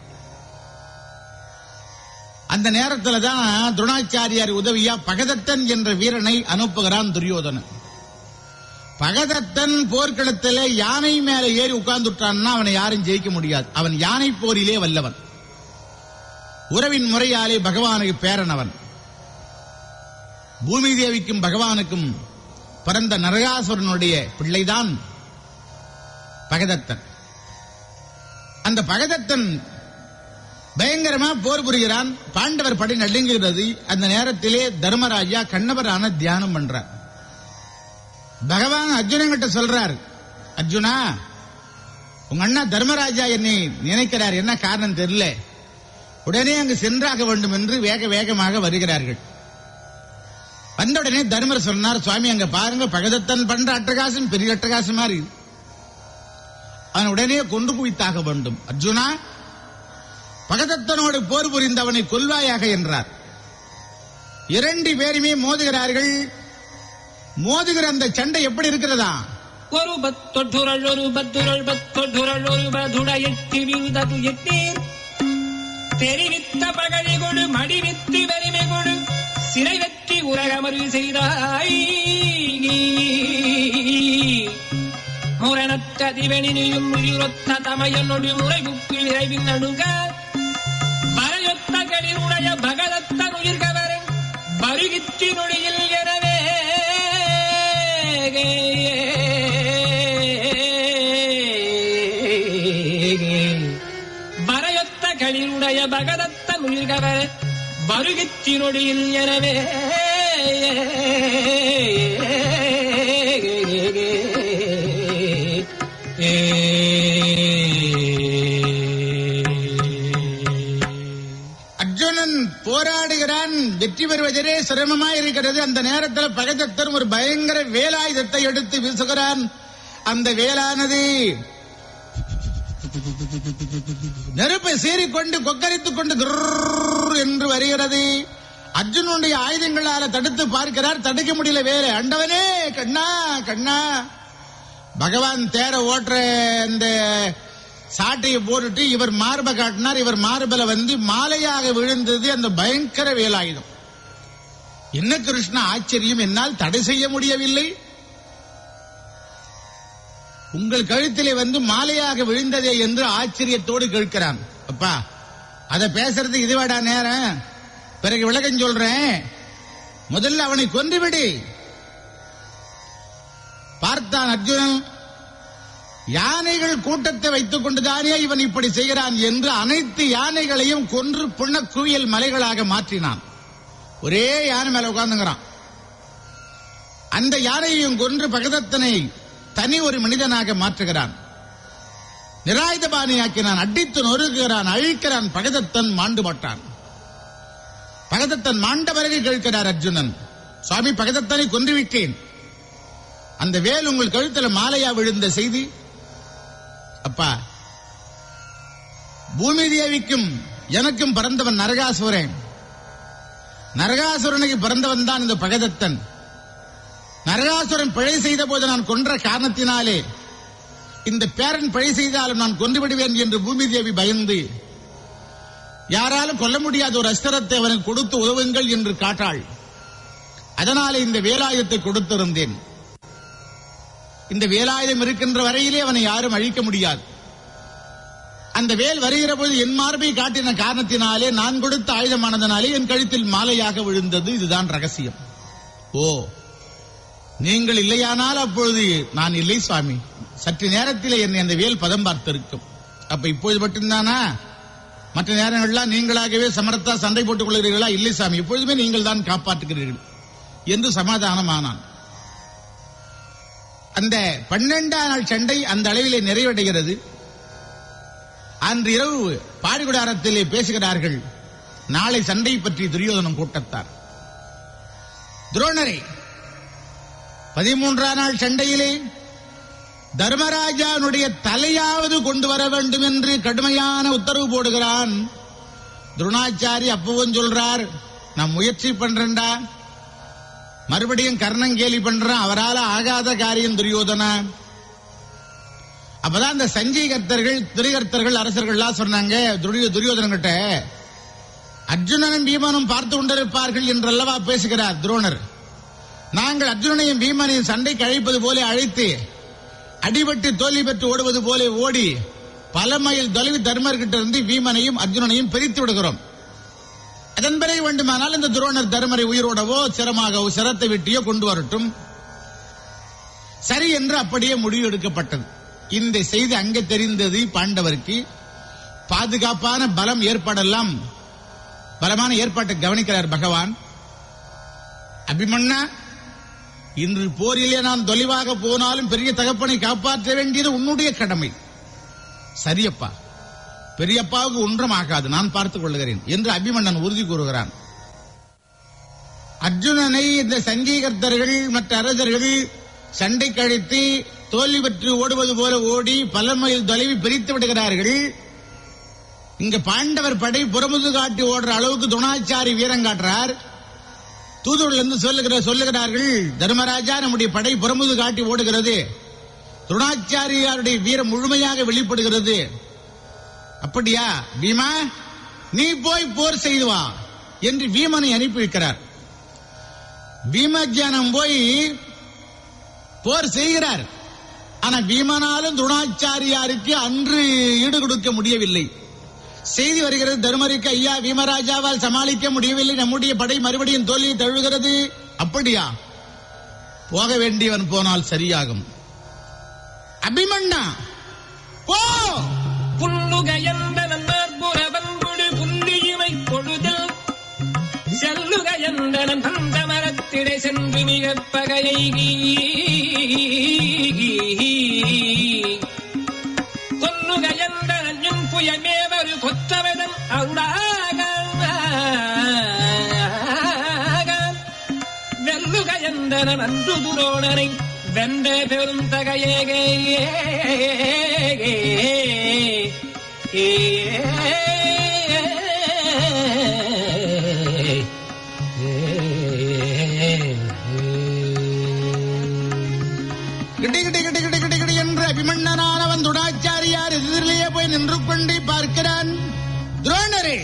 அந்த நேரத்தில் தான் துரோணாச்சாரியார் உதவியா பகதத்தன் என்ற வீரனை அனுப்புகிறான் துரியோதனன் பகதத்தன் போர்க்களத்திலே யானை மேல ஏறி உட்கார்ந்துட்டான்னா அவனை யாரும் ஜெயிக்க முடியாது அவன் யானை போரிலே வல்லவன் உறவின் முறையாலே பகவானுக்கு பேரன் அவன் பூமி தேவிக்கும் பகவானுக்கும் பிறந்த நரகாசுரனுடைய பிள்ளைதான் பகதத்தன் அந்த பகதத்தன் பயங்கரமா போர் புரிகிறான் பாண்டவர் படை நடுங்குகிறது அந்த நேரத்திலே தர்மராஜா கண்ணவரான தியானம் பண்றார் பகவான் அர்ஜுனன் கிட்ட சொல்றார் அர்ஜுனா உங்க அண்ணா தர்மராஜா என்னை நினைக்கிறார் என்ன காரணம் தெரியல உடனே அங்கு சென்றாக வேண்டும் என்று வேக வேகமாக வருகிறார்கள் வந்த உடனே தர்மர் சொன்னார் சுவாமி அங்க பாருங்க பகதத்தன் பண்ற அட்டகாசம் பெரிய அட்டகாசம் மாதிரி அவன் உடனே கொண்டு குவித்தாக வேண்டும் அர்ஜுனா பகதத்தனோடு போர் புரிந்தவனை கொல்வாயாக என்றார் இரண்டு பேருமே மோதுகிறார்கள் மோதுகிற அந்த சண்டை எப்படி இருக்கிறதா ஒரு பத்தொட்டுரள் ஒரு பத்துரள் பத்தொட்டுரள் ஒரு பதுட எட்டி விழுதது எட்டீர் தெரிவித்த பகழி கொடு மடிவித்து வலிமை கொடு சிறை வெற்றி உலகமறு செய்தாய் முரணற்ற திவனினியும் உயிரொத்த தமையனொடு முறைவுக்கு இறைவின் நடுங்க மறையொத்த களிருடைய பகதத்தன் உயிர்கவரன் வருகிற்றினொழியில் எனவே வரையொத்த களிருடைய பகதத்தன் உயிர்கவர் வருகிற்றினொழியில் எனவே அர்ஜுனன் போராடுகிறான் வெற்றி பெறுவதே சிரமமா இருக்கிறது அந்த நேரத்தில் பகதத்தன் ஒரு பயங்கர வேலாயுதத்தை எடுத்து வீசுகிறான் அந்த வேலானது நெருப்பை சீறிக்கொண்டு கொக்கரித்துக் கொண்டு துர்ர் என்று வருகிறது அர்ஜுனுடைய ஆயுதங்களால தடுத்து பார்க்கிறார் தடுக்க முடியல வேலை அண்டவனே கண்ணா கண்ணா பகவான் தேர ஓட்டுற அந்த சாட்டையை போட்டுட்டு இவர் மார்பை காட்டினார் இவர் மார்பல வந்து மாலையாக விழுந்தது அந்த பயங்கர வேலாயுதம் என்ன கிருஷ்ணா ஆச்சரியம் என்னால் தடை செய்ய முடியவில்லை உங்கள் கழுத்திலே வந்து மாலையாக விழுந்ததே என்று ஆச்சரியத்தோடு கேட்கிறான் அப்பா அத பேசுறது இதுவாடா நேரம் பிறகு விளக்கம் சொல்றேன் முதல்ல அவனை கொன்றுவிடு பார்த்தான் அர்ஜுனன் யானைகள் கூட்டத்தை வைத்துக் கொண்டுதானே இவன் இப்படி செய்கிறான் என்று அனைத்து யானைகளையும் கொன்று புண்ண குவியல் மலைகளாக மாற்றினான் ஒரே யானை மேல உட்கார்ந்துங்கிறான் அந்த யானையையும் கொன்று பகதத்தனை தனி ஒரு மனிதனாக மாற்றுகிறான் நிராயுதபாணியாக்கினான் அடித்து நொறுக்குகிறான் அழிக்கிறான் பகதத்தன் மாண்டு போட்டான் பகதத்தன் மாண்ட பிறகு கேட்கிறார் அர்ஜுனன் சுவாமி பகதத்தனை கொன்றுவிட்டேன் அந்த வேல் உங்கள் கழுத்துல மாலையா விழுந்த செய்தி அப்பா பூமி தேவிக்கும் எனக்கும் பிறந்தவன் நரகாசுரன் நரகாசுரனுக்கு பிறந்தவன் தான் இந்த பகதத்தன் நரகாசுரன் பிழை செய்த போது நான் கொன்ற காரணத்தினாலே இந்த பேரன் பிழை செய்தாலும் நான் கொன்று விடுவேன் என்று பூமி தேவி பயந்து யாராலும் கொல்ல முடியாத ஒரு அஸ்திரத்தை அவனுக்கு கொடுத்து உதவுங்கள் என்று காட்டாள் அதனாலே இந்த வேலாயுதத்தை கொடுத்திருந்தேன் இந்த வேலாயுதம் இருக்கின்ற வரையிலே அவனை யாரும் அழிக்க முடியாது அந்த வேல் வருகிற போது என் மார்பை காட்டின காரணத்தினாலே நான் கொடுத்த ஆயுதமானதனாலே என் கழுத்தில் மாலையாக விழுந்தது இதுதான் ரகசியம் ஓ நீங்கள் இல்லையானால் அப்பொழுது நான் இல்லை சுவாமி சற்று நேரத்தில் என்னை அந்த வேல் பதம் பார்த்திருக்கும் அப்ப இப்பொழுது மட்டும்தானா மற்ற நேரங்கள்லாம் நீங்களாகவே சமரத்தா சண்டை போட்டுக் கொள்கிறீர்களா இல்லை சாமி எப்பொழுதுமே நீங்கள் தான் காப்பாற்றுகிறீர்கள் என்று சமாதானமானான் அந்த பன்னெண்டாம் நாள் சண்டை அந்த அளவிலே நிறைவடைகிறது அன்று இரவு பாடிகுடாரத்திலே பேசுகிறார்கள் நாளை சண்டை பற்றி துரியோதனம் கூட்டத்தார் துரோணரை பதிமூன்றாம் நாள் சண்டையிலே தர்மராஜானுடைய தலையாவது கொண்டு வர வேண்டும் என்று கடுமையான உத்தரவு போடுகிறான் துரோணாச்சாரி அப்பவும் சொல்றார் நான் முயற்சி பண்றேன்டா மறுபடியும் கர்ணங்கேலி பண்றேன் அவரால ஆகாத காரியம் துரியோதனா அப்பதான் அந்த சஞ்சீகர்த்தர்கள் துரிகர்த்தர்கள் அரசர்கள்லாம் சொன்னாங்க துரிய துரியோதனங்கிட்ட அர்ஜுனனும் பீமனும் பார்த்து கொண்டிருப்பார்கள் என்றல்லவா பேசுகிறார் துரோணர் நாங்கள் அர்ஜுனனையும் பீமனையும் சண்டைக்கு அழைப்பது போல அழைத்து அடிபட்டு தோல்வி பெற்று ஓடுவது போல ஓடி பல மைல் தொலைவு தர்மர்கிட்ட இருந்து பீமனையும் அர்ஜுனனையும் பிரித்து விடுகிறோம் அதன் பிறகு வேண்டுமானால் இந்த துரோணர் தர்மரை உயிரோடவோ சிரமாகவோ சிரத்தை வெட்டியோ கொண்டு வரட்டும் சரி என்று அப்படியே முடிவு எடுக்கப்பட்டது இந்த செய்தி அங்கே தெரிந்தது பாண்டவருக்கு பாதுகாப்பான பலம் ஏற்படலாம் பலமான ஏற்பாட்டை கவனிக்கிறார் பகவான் அபிமன்னா இன்று போரிலே நான் தொலைவாக போனாலும் பெரிய தகப்பனை காப்பாற்ற வேண்டியது உன்னுடைய கடமை சரியப்பா பெரியப்பாவுக்கு ஒன்றும் ஆகாது நான் பார்த்துக் கொள்கிறேன் என்று அபிமன்னன் உறுதி கூறுகிறான் அர்ஜுனனை இந்த சங்கீகர்த்தர்கள் மற்ற அரசர்கள் சண்டை கழித்து தோல்வி பெற்று ஓடுவது போல ஓடி பல மைல் தொலைவி பிரித்து விடுகிறார்கள் இங்க பாண்டவர் படை புறமுது காட்டி ஓடுற அளவுக்கு துணாச்சாரி வீரம் காட்டுறார் தூதுவர்கள் இருந்து சொல்லுகிற சொல்லுகிறார்கள் தர்மராஜா நம்முடைய படை புறமுது காட்டி ஓடுகிறது துணாச்சாரியாருடைய வீரம் முழுமையாக வெளிப்படுகிறது அப்படியா பீமா நீ போய் போர் செய்து வா என்று பீமனை அனுப்பி வைக்கிறார் பீமஜானம் போய் போர் செய்கிறார் ஆனா பீமனாலும் துணாச்சாரியாருக்கு அன்று ஈடு கொடுக்க முடியவில்லை செய்தி வருகிறது தருமருக்கு ஐயா பீமராஜாவால் சமாளிக்க முடியவில்லை நம்முடைய படை மறுபடியும் தோல்வியை தழுவுகிறது அப்படியா போக வேண்டியவன் போனால் சரியாகும் அபிமன்னா போ புல்லுக என்ற நன்னார்புறவன்புடு புல்லியுமை பொழுதில் செல்லுக என்ற தந்த மரத்திடை சென்று மிகப் பகையை கொல்லுக என்ற நஞ்சும் புயமேவரு கொத்தவதன் அருளாக வெல்லுக என்ற நன்று துரோணனை வென்ற பெரும் தகையே கிட்டி கிட்டி கிட்டி கிட்டி கிட்டி கிட்டி என்று அபிமன்னனானவன் துணாச்சாரியார் எதிரிலேயே போய் நின்று கொண்டு பார்க்கிறான் துரோணரே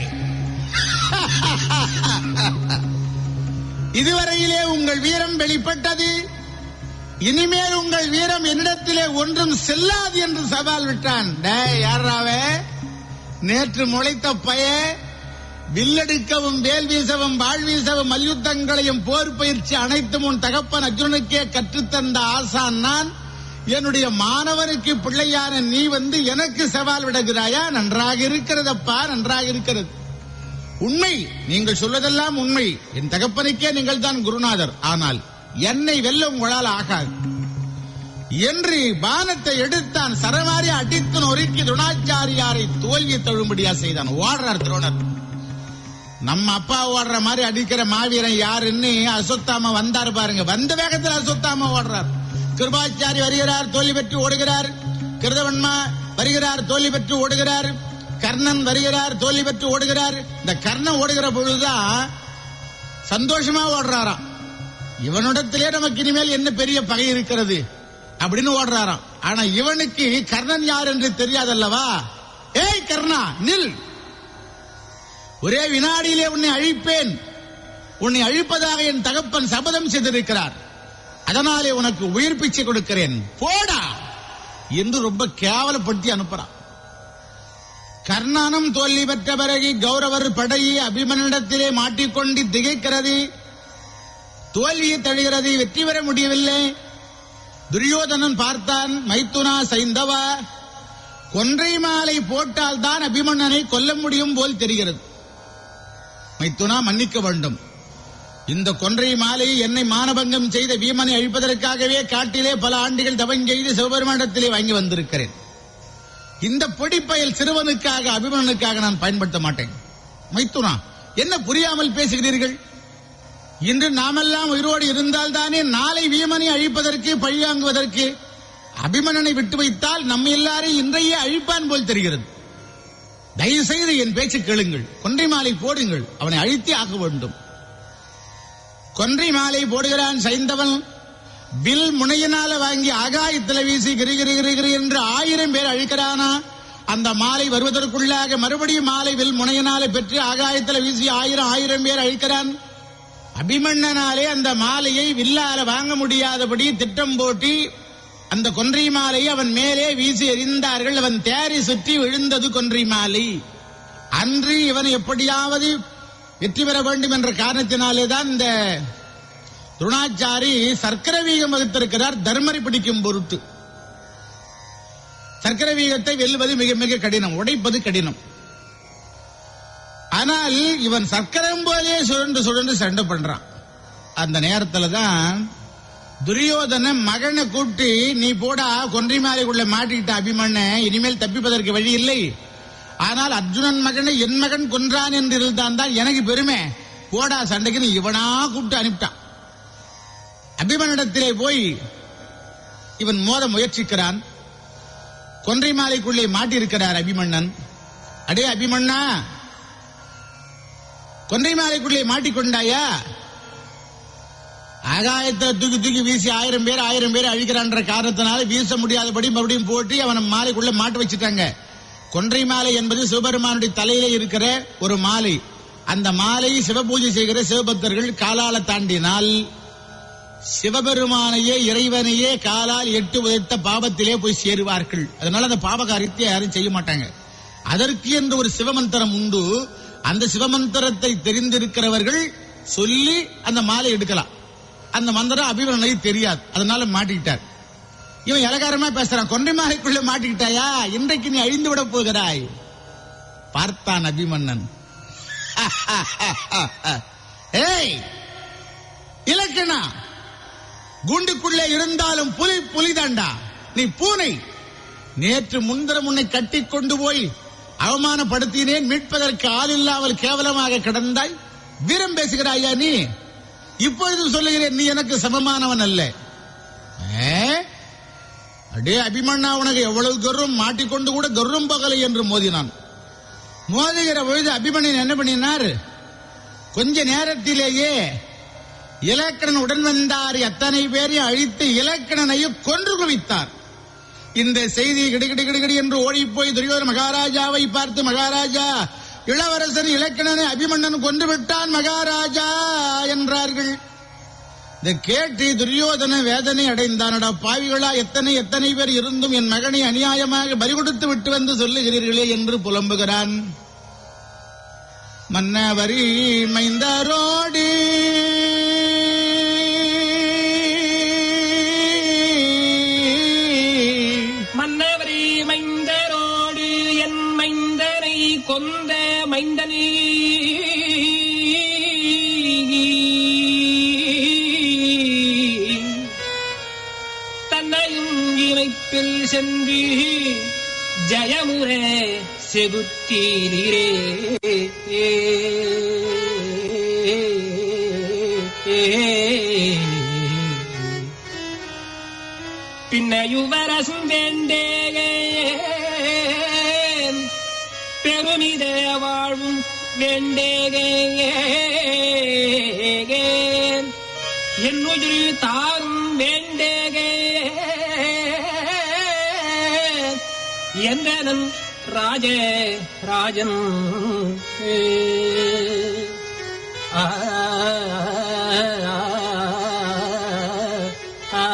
இதுவரையிலே உங்கள் வீரம் வெளிப்பட்டது இனிமேல் உங்கள் வீரம் என்னிடத்திலே ஒன்றும் செல்லாது என்று சவால் விட்டான் டேய் யாராவே நேற்று முளைத்த பய வில்லெடுக்கவும் வேல் வீசவும் வாழ் வீசவும் மல்யுத்தங்களையும் போர் பயிற்சி அனைத்தும் உன் தகப்பன் அர்ஜுனனுக்கே கற்றுத்தந்த ஆசான் நான் என்னுடைய மாணவனுக்கு பிள்ளையான நீ வந்து எனக்கு சவால் விடுகிறாயா நன்றாக இருக்கிறதப்பா நன்றாக இருக்கிறது உண்மை நீங்கள் சொல்வதெல்லாம் உண்மை என் தகப்பனுக்கே நீங்கள் தான் குருநாதர் ஆனால் என்னை வெல்ல உங்களால் ஆகாது என்று பானத்தை எடுத்தான் சரமாரி அடித்து நொறுக்கி துணாச்சாரியாரை தோல்வி தழும்படியா செய்தான் ஓடுறார் துரோணர் நம்ம அப்பா ஓடுற மாதிரி அடிக்கிற மாவீரன் யாருன்னு அசுத்தாம வந்தாரு பாருங்க வந்த வேகத்தில் அசுத்தாம ஓடுறார் கிருபாச்சாரி வருகிறார் தோல்வி பெற்று ஓடுகிறார் கிருதவன்மா வருகிறார் தோல்வி பெற்று ஓடுகிறார் கர்ணன் வருகிறார் தோல்வி பெற்று ஓடுகிறார் இந்த கர்ணன் ஓடுகிற பொழுதுதான் சந்தோஷமா ஓடுறாராம் இவனிடத்திலே நமக்கு இனிமேல் என்ன பெரிய பகை இருக்கிறது அப்படின்னு ஓடுறாராம் ஆனா இவனுக்கு கர்ணன் யார் என்று தெரியாதல்லவா ஏய் கர்ணா நில் ஒரே வினாடியிலே உன்னை அழிப்பேன் உன்னை அழிப்பதாக என் தகப்பன் சபதம் செய்திருக்கிறார் அதனாலே உனக்கு உயிர் பிச்சை கொடுக்கிறேன் போடா என்று ரொம்ப கேவலப்படுத்தி அனுப்புறான் கர்ணனும் தோல்வி பெற்ற பிறகு கௌரவர் படையை அபிமனிடத்திலே மாட்டிக்கொண்டு திகைக்கிறது தோல்வியை தழுகிறது வெற்றி பெற முடியவில்லை துரியோதனன் பார்த்தான் மைத்துனா சைந்தவா கொன்றை மாலை போட்டால் தான் அபிமன்னனை கொல்ல முடியும் போல் தெரிகிறது மைத்துனா மன்னிக்க வேண்டும் இந்த கொன்றை மாலை என்னை மானபங்கம் செய்த பீமனை அழிப்பதற்காகவே காட்டிலே பல ஆண்டுகள் தவம் செய்து சிவபெருமானிடத்திலே வாங்கி வந்திருக்கிறேன் இந்த பொடிப்பயல் சிறுவனுக்காக அபிமனுக்காக நான் பயன்படுத்த மாட்டேன் மைத்துனா என்ன புரியாமல் பேசுகிறீர்கள் இன்று நாமெல்லாம் உயிரோடு இருந்தால் தானே நாளை வீமனை அழிப்பதற்கு பழிவாங்குவதற்கு அபிமனனை விட்டு வைத்தால் நம்ம எல்லாரையும் இன்றையே அழிப்பான் போல் தெரிகிறது தயவு செய்து என் பேச்சு கேளுங்கள் கொன்றை மாலை போடுங்கள் அவனை அழித்தே ஆக வேண்டும் கொன்றை மாலை போடுகிறான் சைந்தவன் வில் முனையினால வாங்கி ஆகாயத்துல வீசி கிரி கிரி கிரி கிரி என்று ஆயிரம் பேர் அழிக்கிறானா அந்த மாலை வருவதற்குள்ளாக மறுபடியும் மாலை வில் முனையினால பெற்று ஆகாயத்துல வீசி ஆயிரம் ஆயிரம் பேர் அழிக்கிறான் அபிமன்னனாலே அந்த மாலையை வில்லால வாங்க முடியாதபடி திட்டம் போட்டி அந்த கொன்றை மாலையை அவன் மேலே வீசி எறிந்தார்கள் அவன் தேரி சுற்றி விழுந்தது கொன்றை மாலை அன்று இவன் எப்படியாவது வெற்றி பெற வேண்டும் என்ற காரணத்தினாலே தான் இந்த துரோணாச்சாரி சர்க்கர வீகம் வகுத்திருக்கிறார் தர்மரை பிடிக்கும் பொருட்டு சர்க்கர வீகத்தை வெல்லுவது மிக மிக கடினம் உடைப்பது கடினம் ஆனால் இவன் சர்க்கரம் போலே சுழண்டு சுழண்டு சண்டை பண்றான் அந்த நேரத்துல தான் துரியோதன மகனை கூப்பிட்டு நீ போடா கொன்றை மாலைக்குள்ள மாட்டிக்கிட்ட அபிமன்ன இனிமேல் தப்பிப்பதற்கு வழி இல்லை ஆனால் அர்ஜுனன் மகனை என் மகன் கொன்றான் என்று இருந்தான் தான் எனக்கு பெருமை போடா சண்டைக்கு இவனா கூப்பிட்டு அனுப்பிட்டான் அபிமனிடத்திலே போய் இவன் மோத முயற்சிக்கிறான் கொன்றை மாலைக்குள்ளே மாட்டியிருக்கிறார் அபிமன்னன் அடே அபிமன்னா கொன்றை மாலைக்குள்ளே மாட்டிக்கொண்டாயா ஆகாயத்தை தூக்கி தூக்கி வீசி ஆயிரம் பேர் ஆயிரம் பேர் அழிக்கிறான்ற காரணத்தினால வீச முடியாதபடி மறுபடியும் போட்டு அவனை மாலைக்குள்ள மாட்டு வச்சுட்டாங்க கொன்றை மாலை என்பது சிவபெருமானுடைய தலையிலே இருக்கிற ஒரு மாலை அந்த மாலை சிவபூஜை செய்கிற சிவபக்தர்கள் காலால தாண்டினால் சிவபெருமானையே இறைவனையே காலால் எட்டு உதைத்த பாவத்திலே போய் சேருவார்கள் அதனால அந்த பாவ காரியத்தை யாரும் செய்ய மாட்டாங்க அதற்கு என்று ஒரு சிவமந்திரம் உண்டு அந்த சிவமந்திரத்தை தெரிந்திருக்கிறவர்கள் சொல்லி அந்த மாலை எடுக்கலாம் அந்த மந்திரம் அபிமனுக்கு தெரியாது அதனால மாட்டிக்கிட்டார் இவன் இலகாரமா பேசுறான் கொன்றை மாலைக்குள்ள மாட்டிக்கிட்டாயா இன்றைக்கு நீ அழிந்து விட போகிறாய் பார்த்தான் அபிமன்னன் ஏய் இலக்கணா குண்டுக்குள்ளே இருந்தாலும் புலி புலிதாண்டா நீ பூனை நேற்று முன்திரம் உன்னை கட்டி கொண்டு போய் அவமானப்படுத்தினேன் மீட்பதற்கு ஆள் இல்லாமல் கேவலமாக கிடந்தாய் வீரம் பேசுகிறாயா நீ இப்பொழுது சொல்லுகிறேன் நீ எனக்கு சமமானவன் அல்ல ஏ? அடே அபிமன்னா உனக்கு எவ்வளவு கர்வம் மாட்டிக்கொண்டு கூட கர்வம் பகலை என்று மோதினான் மோதுகிற பொழுது அபிமன்யன் என்ன பண்ணினார் கொஞ்ச நேரத்திலேயே இலக்கணன் உடன் வந்தார் எத்தனை பேரையும் அழித்து இலக்கணனையும் கொன்று குவித்தார் இந்த செய்தி கிடுகிடு கிடுகிடு என்று ஓடிப்போய் துரியோதன மகாராஜாவை பார்த்து மகாராஜா இளவரசன் இலக்கணனை அபிமன்னன் கொன்று விட்டான் மகாராஜா என்றார்கள் இதை கேட்டு துரியோதன வேதனை அடைந்தானடா பாவிகளா எத்தனை எத்தனை பேர் இருந்தும் என் மகனை அநியாயமாக பலி கொடுத்து விட்டு வந்து சொல்லுகிறீர்களே என்று புலம்புகிறான் மன்னவரி மைந்தரோடு மன்னவரி மைந்தரோடு என் மைந்தனை கொந்த மைந்தனே தன்னையும் சென்று ஜயமுறை செகுத்தீரே பின்னையுவரசும் வேண்டேன் பெருமித வாழ்வும் வேண்டேகேன் என்னுயிர் தாரும் வேண்டேகே எந்தனன் ராஜ ராஜன் ஆ ஆ,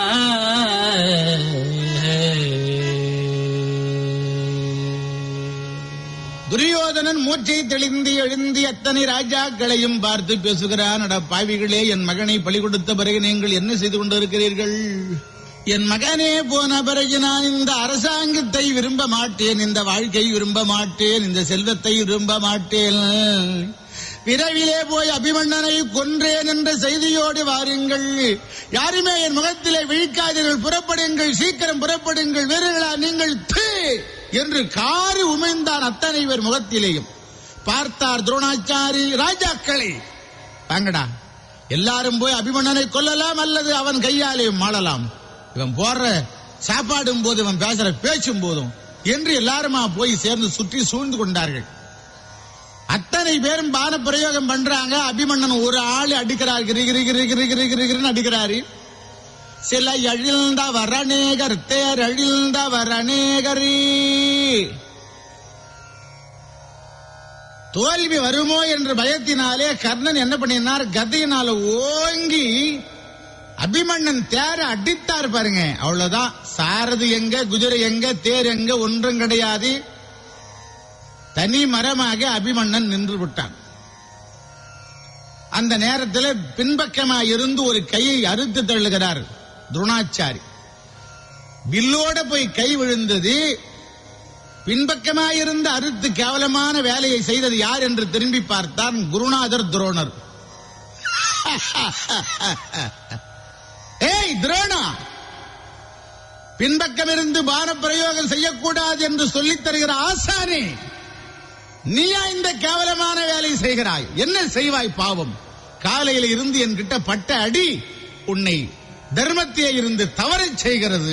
துரியோதனன் மூச்சை தெளிந்து எழுந்தி அத்தனை ராஜாக்களையும் பார்த்து பேசுகிறான் அட பாவிகளே என் மகனை பலி கொடுத்த பிறகு நீங்கள் என்ன செய்து கொண்டிருக்கிறீர்கள் என் மகனே போன பிறகு நான் இந்த அரசாங்கத்தை விரும்ப மாட்டேன் இந்த வாழ்க்கை விரும்ப மாட்டேன் இந்த செல்வத்தை விரும்ப மாட்டேன் விரைவிலே போய் அபிமன்னனை கொன்றேன் என்ற செய்தியோடு வாருங்கள் யாருமே என் முகத்திலே விழிக்காதீர்கள் புறப்படுங்கள் சீக்கிரம் புறப்படுங்கள் வீரர்களா நீங்கள் தீ என்று காரி உமிழ்ந்தான் அத்தனை பேர் முகத்திலேயும் பார்த்தார் துரோணாச்சாரி ராஜாக்களை வாங்கடா எல்லாரும் போய் அபிமன்னனை கொல்லலாம் அல்லது அவன் கையாலே மாளலாம் இவன் போடுற சாப்பாடும் போது இவன் பேசுற பேச்சும் போதும் என்று எல்லாருமா போய் சேர்ந்து சுற்றி சூழ்ந்து கொண்டார்கள் அத்தனை பேரும் பான பிரயோகம் பண்றாங்க அபிமன்னன் ஒரு ஆளு அடிக்கிறார் கிரி கிரி கிரி கிரி கிரி கிரி கிரின்னு அடிக்கிறாரு சில எழில்ந்த வரநேகர் தேர் எழில்ந்த வரநேகரி தோல்வி வருமோ என்ற பயத்தினாலே கர்ணன் என்ன பண்ணினார் கதையினால ஓங்கி அபிமன்னன் தேர அடித்தார் பாருங்க அவ்வளவுதான் சாரது எங்க குதிரை எங்க தேர் எங்க ஒன்றும் கிடையாது தனி மரமாக அபிமன்னன் நின்று விட்டான் அந்த நேரத்தில் பின்பக்கமாக இருந்து ஒரு கையை அறுத்து தள்ளுகிறார் துரோணாச்சாரி வில்லோட போய் கை விழுந்தது பின்பக்கமாயிருந்து அறுத்து கேவலமான வேலையை செய்தது யார் என்று திரும்பி பார்த்தான் குருநாதர் துரோணர் ஏய் துரோணா பின்பக்கம் இருந்து பான பிரயோகம் செய்யக்கூடாது என்று சொல்லித் தருகிற ஆசானே நீயா இந்த கேவலமான வேலை செய்கிறாய் என்ன செய்வாய் பாவம் காலையில் இருந்து என்கிட்ட பட்ட அடி உன்னை தர்மத்திலே இருந்து தவறச் செய்கிறது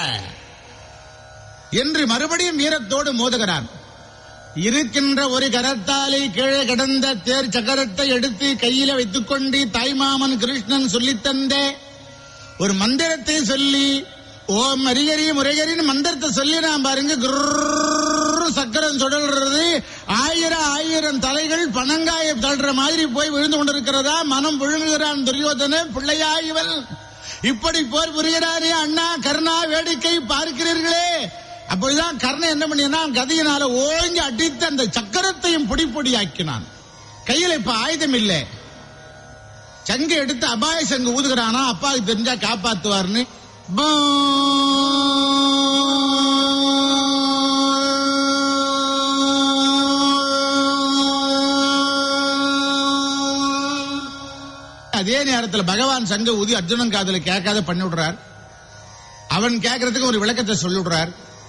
என்று மறுபடியும் வீரத்தோடு மோதுகிறான் இருக்கின்ற ஒரு கரத்தாலை கீழே கிடந்த தேர் சக்கரத்தை எடுத்து கையில வைத்துக் கொண்டு தாய்மாமன் கிருஷ்ணன் சொல்லித் தந்த ஒரு மந்திரத்தை சொல்லி ஓம் அரிகரி முருகரின் மந்திரத்தை சொல்லி நான் பாருங்க குர்ரு சக்கரம் சுழல்றது ஆயிரம் ஆயிரம் தலைகள் பனங்காய தள்ளுற மாதிரி போய் விழுந்து கொண்டிருக்கிறதா மனம் விழுங்குகிறான் துரியோதன பிள்ளையா இவன் இப்படி போர் புரிகிறாரே அண்ணா கர்ணா வேடிக்கை பார்க்கிறீர்களே அப்பொழுதுதான் கர்ணன் என்ன பண்ணினான் கதையினால ஓங்கி அடித்து அந்த சக்கரத்தையும் பொடி பொடியாக்கினான் கையில இப்ப ஆயுதம் இல்லை சங்கு எடுத்து அபாய சங்கு ஊதுகிறானா அப்பாவுக்கு தெரிஞ்சா காப்பாத்துவார்னு பா. அதே நேரத்தில் பகவான் சங்க ஊதி அர்ஜுனன் காதல கேட்காத பண்ணி விடுறார் அவன் கேட்கறதுக்கு ஒரு விளக்கத்தை சொல்லி விடுறார்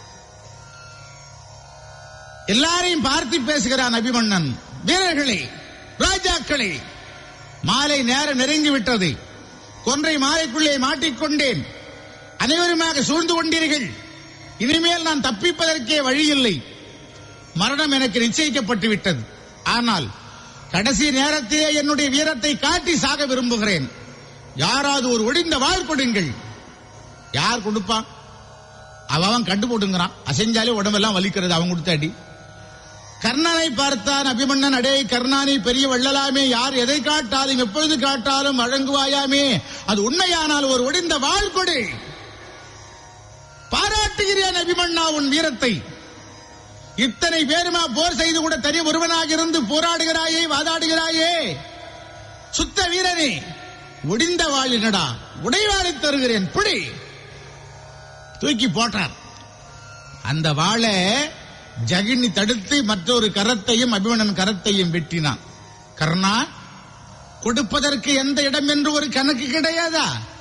எல்லாரையும் பார்த்து பேசுகிறான் அபிமன்னன் வீரர்களே ராஜாக்களே மாலை நேரம் நெருங்கி விட்டது கொன்றை மாலைக்குள்ளே மாட்டிக்கொண்டேன் அனைவருமாக சூழ்ந்து கொண்டீர்கள் இனிமேல் நான் தப்பிப்பதற்கே வழியில்லை மரணம் எனக்கு நிச்சயிக்கப்பட்டு விட்டது ஆனால் கடைசி நேரத்திலே என்னுடைய வீரத்தை காட்டி சாக விரும்புகிறேன் யாராவது ஒரு ஒடிந்த வாழ் கொடுங்கள் யார் கொடுப்பான் அவன் அவன் கண்டு போட்டுங்கிறான் அசைஞ்சாலே உடம்பெல்லாம் வலிக்கிறது அவன் கொடுத்த அடி கர்ணனை பார்த்தான் அபிமன்னன் அடே கர்ணானை பெரிய வள்ளலாமே யார் எதை காட்டாலும் எப்பொழுது காட்டாலும் வழங்குவாயாமே அது உண்மையானால் ஒரு ஒடிந்த வாழ் கொடு பாராட்டுகிறேன் அபிமன்னா உன் வீரத்தை இத்தனை பேருமா போர் செய்து கூட தனி ஒருவனாக இருந்து போராடுகிறாயே வாதாடுகிறாயே சுத்த வீரனே ஒடிந்த வாழினடா உடைவாளை தருகிறேன் பிடி தூக்கி போட்டார் அந்த வாளை ஜகினி தடுத்து மற்றொரு கரத்தையும் அபிமன்னன் கரத்தையும் வெட்டினான் கர்ணா கொடுப்பதற்கு எந்த இடம் என்று ஒரு கணக்கு கிடையாதா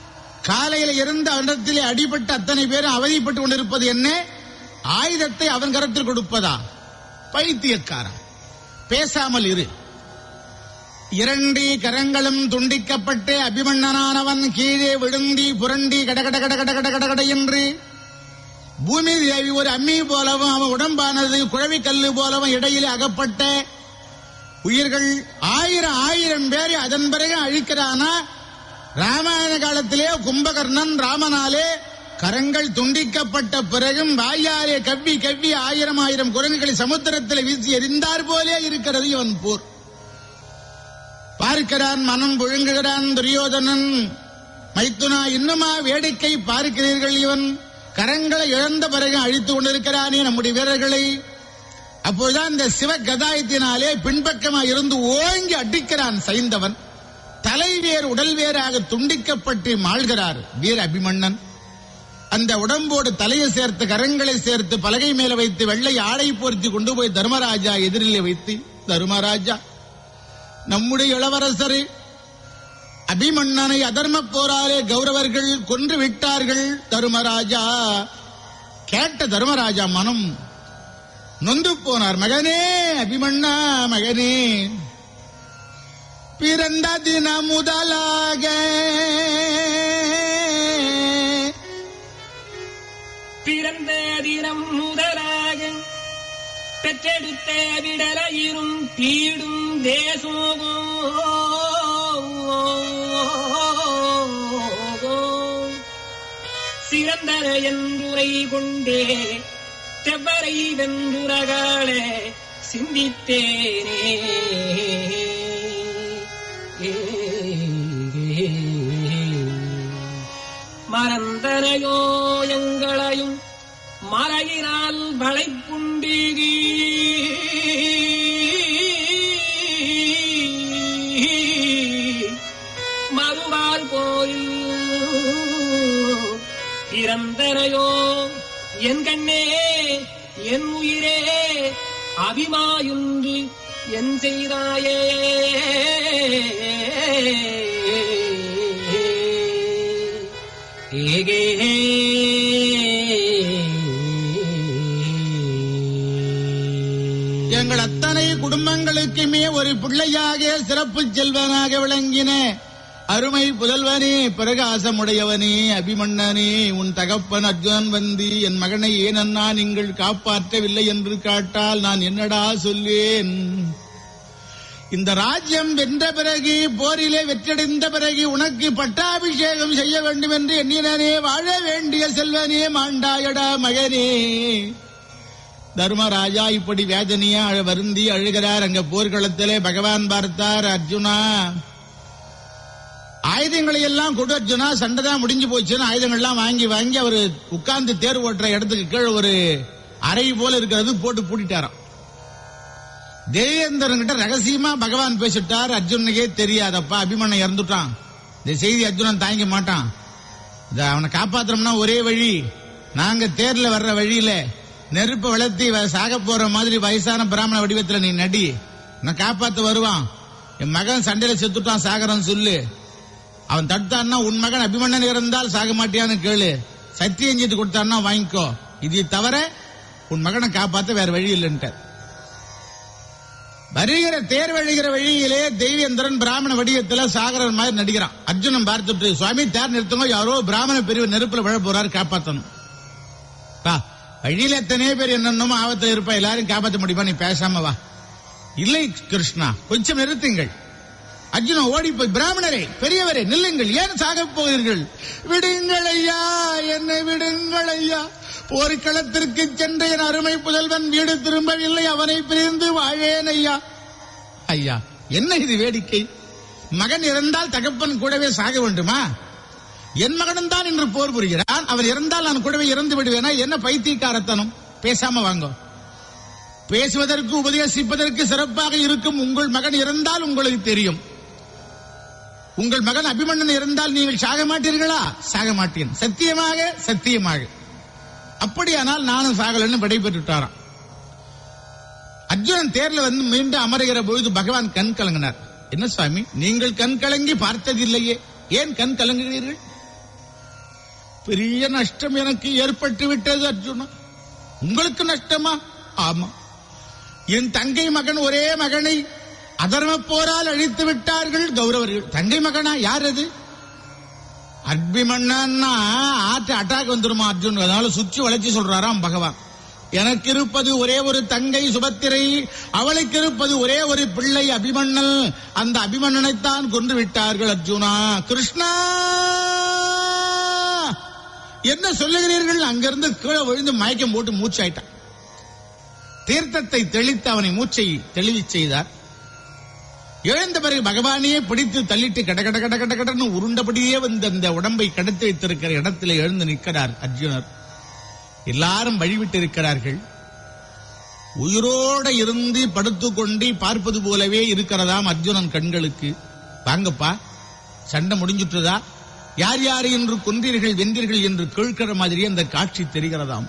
காலையில இருந்து அவனிடத்திலே அடிபட்டு அத்தனை பேரும் அவதிப்பட்டு கொண்டிருப்பது என்ன ஆயுதத்தை அவன் கரத்தில் கொடுப்பதா பைத்தியக்காரன் பேசாமல் இரு இரண்டு கரங்களும் துண்டிக்கப்பட்டு அபிமன்னனானவன் கீழே விழுந்தி புரண்டி கடகட கடகட கடகட கட என்று பூமி தேவி ஒரு அம்மி போலவும் அவன் உடம்பானது குழவி கல்லு போலவும் இடையிலே அகப்பட்ட உயிர்கள் ஆயிரம் ஆயிரம் பேரை அதன் பிறகு அழிக்கிறானா ராமாயண காலத்திலே கும்பகர்ணன் ராமனாலே கரங்கள் துண்டிக்கப்பட்ட பிறகும் வாயாலே கவ்வி கவ்வி ஆயிரம் ஆயிரம் குரங்குகளை சமுத்திரத்தில் வீசி எறிந்தார் போலே இருக்கிறது இவன் போர் பார்க்கிறான் மனம் புழுங்குகிறான் துரியோதனன் மைத்துனா இன்னுமா வேடிக்கை பார்க்கிறீர்கள் இவன் கரங்களை இழந்த பிறகு அழித்துக் கொண்டிருக்கிறானே நம்முடைய வீரர்களை அப்போதுதான் இந்த சிவ கதாயத்தினாலே பின்பக்கமாக இருந்து ஓங்கி அடிக்கிறான் சைந்தவன் தலைவேர் உடல் வேறாக துண்டிக்கப்பட்டு மாழ்கிறார் வீர அபிமன்னன் அந்த உடம்போடு தலையை சேர்த்து கரங்களை சேர்த்து பலகை மேல வைத்து வெள்ளை ஆடை போர்த்தி கொண்டு போய் தர்மராஜா எதிரிலே வைத்து தர்மராஜா நம்முடைய இளவரசர் அபிமன்னனை அதர்ம போராலே கௌரவர்கள் கொன்று விட்டார்கள் தருமராஜா கேட்ட தர்மராஜா மனம் நொந்து போனார் மகனே அபிமன்னா மகனே பிறந்த தின முதலாக பிறந்த தினம் முதலாக பெற்றெடுத்த விடலையிரும் பீடும் தேசோகோ சிறந்தன என்றுரை கொண்டே செவ்வரை வென்றுரகாலே சிந்தித்தேனே மறந்தனையோ எங்களையும் மலையினால் வளைப்புண்டீகி மறுவாள் கோயில் பிறந்தனையோ என் கண்ணே என் உயிரே அபிமாயுன்று என் செய்தாயே ஏகே எங்கள் அத்தனை குடும்பங்களுக்குமே ஒரு பிள்ளையாக சிறப்பு செல்வனாக விளங்கின அருமை புதல்வனே பிரகாசமுடையவனே அபிமன்னனே உன் தகப்பன் அர்ஜுனன் வந்து என் மகனை ஏனன்னா நீங்கள் காப்பாற்றவில்லை என்று காட்டால் நான் என்னடா சொல்வேன் இந்த ராஜ்யம் வென்ற பிறகு போரிலே வெற்றடைந்த பிறகு உனக்கு பட்டாபிஷேகம் செய்ய வேண்டும் என்று எண்ணினனே வாழ வேண்டிய செல்வனே மாண்டாயடா மகனே தர்மராஜா இப்படி வேதனையா அழ- வருந்தி அழுகிறார் அங்க போர்க்களத்திலே பகவான் பார்த்தார் அர்ஜுனா ஆயுதங்களை எல்லாம் கொடு அர்ஜுனா சண்டை தான் முடிஞ்சு போச்சுன்னு ஆயுதங்கள்லாம் வாங்கி வாங்கி அவரு உட்கார்ந்து தேர் ஓட்டுற இடத்துக்கு கீழே ஒரு அறை போல இருக்கிறது போட்டு பூட்டிட்டாராம் தேவேந்திரன் கிட்ட ரகசியமா பகவான் பேசிட்டார் அர்ஜுனுக்கே தெரியாதப்பா அபிமன்னன் இறந்துட்டான் இந்த செய்தி அர்ஜுனன் தாங்கிக்க மாட்டான் இத அவனை காப்பாத்தணும்னா ஒரே வழி நாங்க தேர்ல வர்ற வழியில நெருப்ப வளர்த்தி வ- சாக போற மாதிரி வயசான பிராமண வடிவத்துல நீ நடி நான் காப்பாத்த வருவான் என் மகன் சண்டையில செத்துட்டான் சாகரன் சொல்லு அவன் தடுத்தான்னா உன் மகன் அபிமன்னன் இருந்தால் சாக மாட்டியான்னு கேளு சத்தியம் செய்து கொடுத்தான்னா வாங்கிக்கோ இது தவிர உன் மகனை காப்பாத்த வேற வழி இல்லைன்ட்டார் வருகிற தேர் வழிகிற வழியிலே தெய்வேந்திரன் பிராமண வடிவத்துல சாகரன் மாதிரி நடிக்கிறான் அர்ஜுனன் பார்த்துட்டு சுவாமி தேர் நிறுத்தங்க யாரோ பிராமண பிரிவு நெருப்புல விழ போறாரு காப்பாத்தணும் வா வழியில எத்தனையோ பேர் என்னென்னமோ ஆபத்துல இருப்பா எல்லாரும் காப்பாத்த முடியுமா நீ பேசாம வா இல்லை கிருஷ்ணா கொஞ்சம் நிறுத்துங்கள் அர்ஜுனன் ஓடி போய் பிராமணரே பெரியவரே நில்லுங்கள் ஏன் சாகப் போகிறீர்கள் விடுங்கள் ஐயா என்னை விடுங்கள் ஐயா போர்க்களத்திற்கு சென்ற என் அருமை புதல்வன் வீடு திரும்பவில்லை அவனை பிரிந்து வாழேன் ஐயா ஐயா என்ன இது வேடிக்கை மகன் இறந்தால் தகப்பன் கூடவே சாக வேண்டுமா என் மகனும் தான் இன்று போர் புரிகிறான் அவன் இறந்தால் நான் கூடவே இறந்து விடுவேனா என்ன பைத்தியக்காரத்தனம் பேசாம வாங்கோ பேசுவதற்கு உபதேசிப்பதற்கு சிறப்பாக இருக்கும் உங்கள் மகன் இறந்தால் உங்களுக்கு தெரியும் உங்கள் மகன் அபிமன்னன் இருந்தால் நீங்கள் சாக மாட்டீர்களா சாக மாட்டேன் சத்தியமாக சத்தியமாக அப்படியானால் நானும் சாகலன்னு விடைபெற்றுட்டாராம் அர்ஜுனன் தேர்ல வந்து மீண்டும் அமருகிற பொழுது பகவான் கண் கலங்கினார் என்ன சுவாமி நீங்கள் கண் கலங்கி பார்த்ததில்லையே ஏன் கண் கலங்குகிறீர்கள் பெரிய நஷ்டம் எனக்கு ஏற்பட்டு விட்டது அர்ஜுனா உங்களுக்கு நஷ்டமா ஆமா என் தங்கை மகன் ஒரே மகனை அதர்ம போரால் அழித்து விட்டார்கள் கௌரவர்கள் தங்கை மகனா யார் அது அக்பிமன்னா ஆற்று அட்டாக் வந்துருமா அர்ஜுன் அதனால சுற்றி வளைச்சு சொல்றாராம் பகவான் எனக்கு இருப்பது ஒரே ஒரு தங்கை சுபத்திரை அவளுக்கு இருப்பது ஒரே ஒரு பிள்ளை அபிமன்னல் அந்த அபிமன்னனைத்தான் கொன்று விட்டார்கள் அர்ஜுனா கிருஷ்ணா என்ன சொல்லுகிறீர்கள் அங்கிருந்து கீழே விழுந்து மயக்கம் போட்டு மூச்சாயிட்டான் தீர்த்தத்தை தெளித்து அவனை மூச்சை தெளிவிச் செய்தார் எழுந்த பிறகு பகவானையே பிடித்து தள்ளிட்டு கட கட கட கட கடன்னு உருண்டபடியே வந்து அந்த உடம்பை கடத்தி வைத்திருக்கிற இடத்துல எழுந்து நிற்கிறார் அர்ஜுனர் எல்லாரும் வழிவிட்டு இருக்கிறார்கள் உயிரோட இருந்து படுத்துக்கொண்டு பார்ப்பது போலவே இருக்கிறதாம் அர்ஜுனன் கண்களுக்கு வாங்கப்பா சண்டை முடிஞ்சுட்டுதா யார் யார் என்று கொன்றீர்கள் வென்றீர்கள் என்று கேட்கிற மாதிரி அந்த காட்சி தெரிகிறதாம்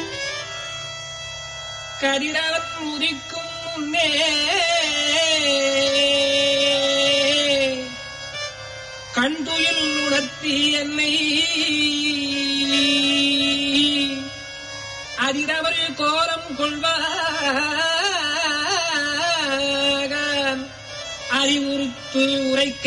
கதிரவன் உதிக்கும் முன்னே கண்டுயில் உணர்த்தி என்னை அதிரவர் கோலம் கொள்வான் அறிவுறுத்து உரைக்க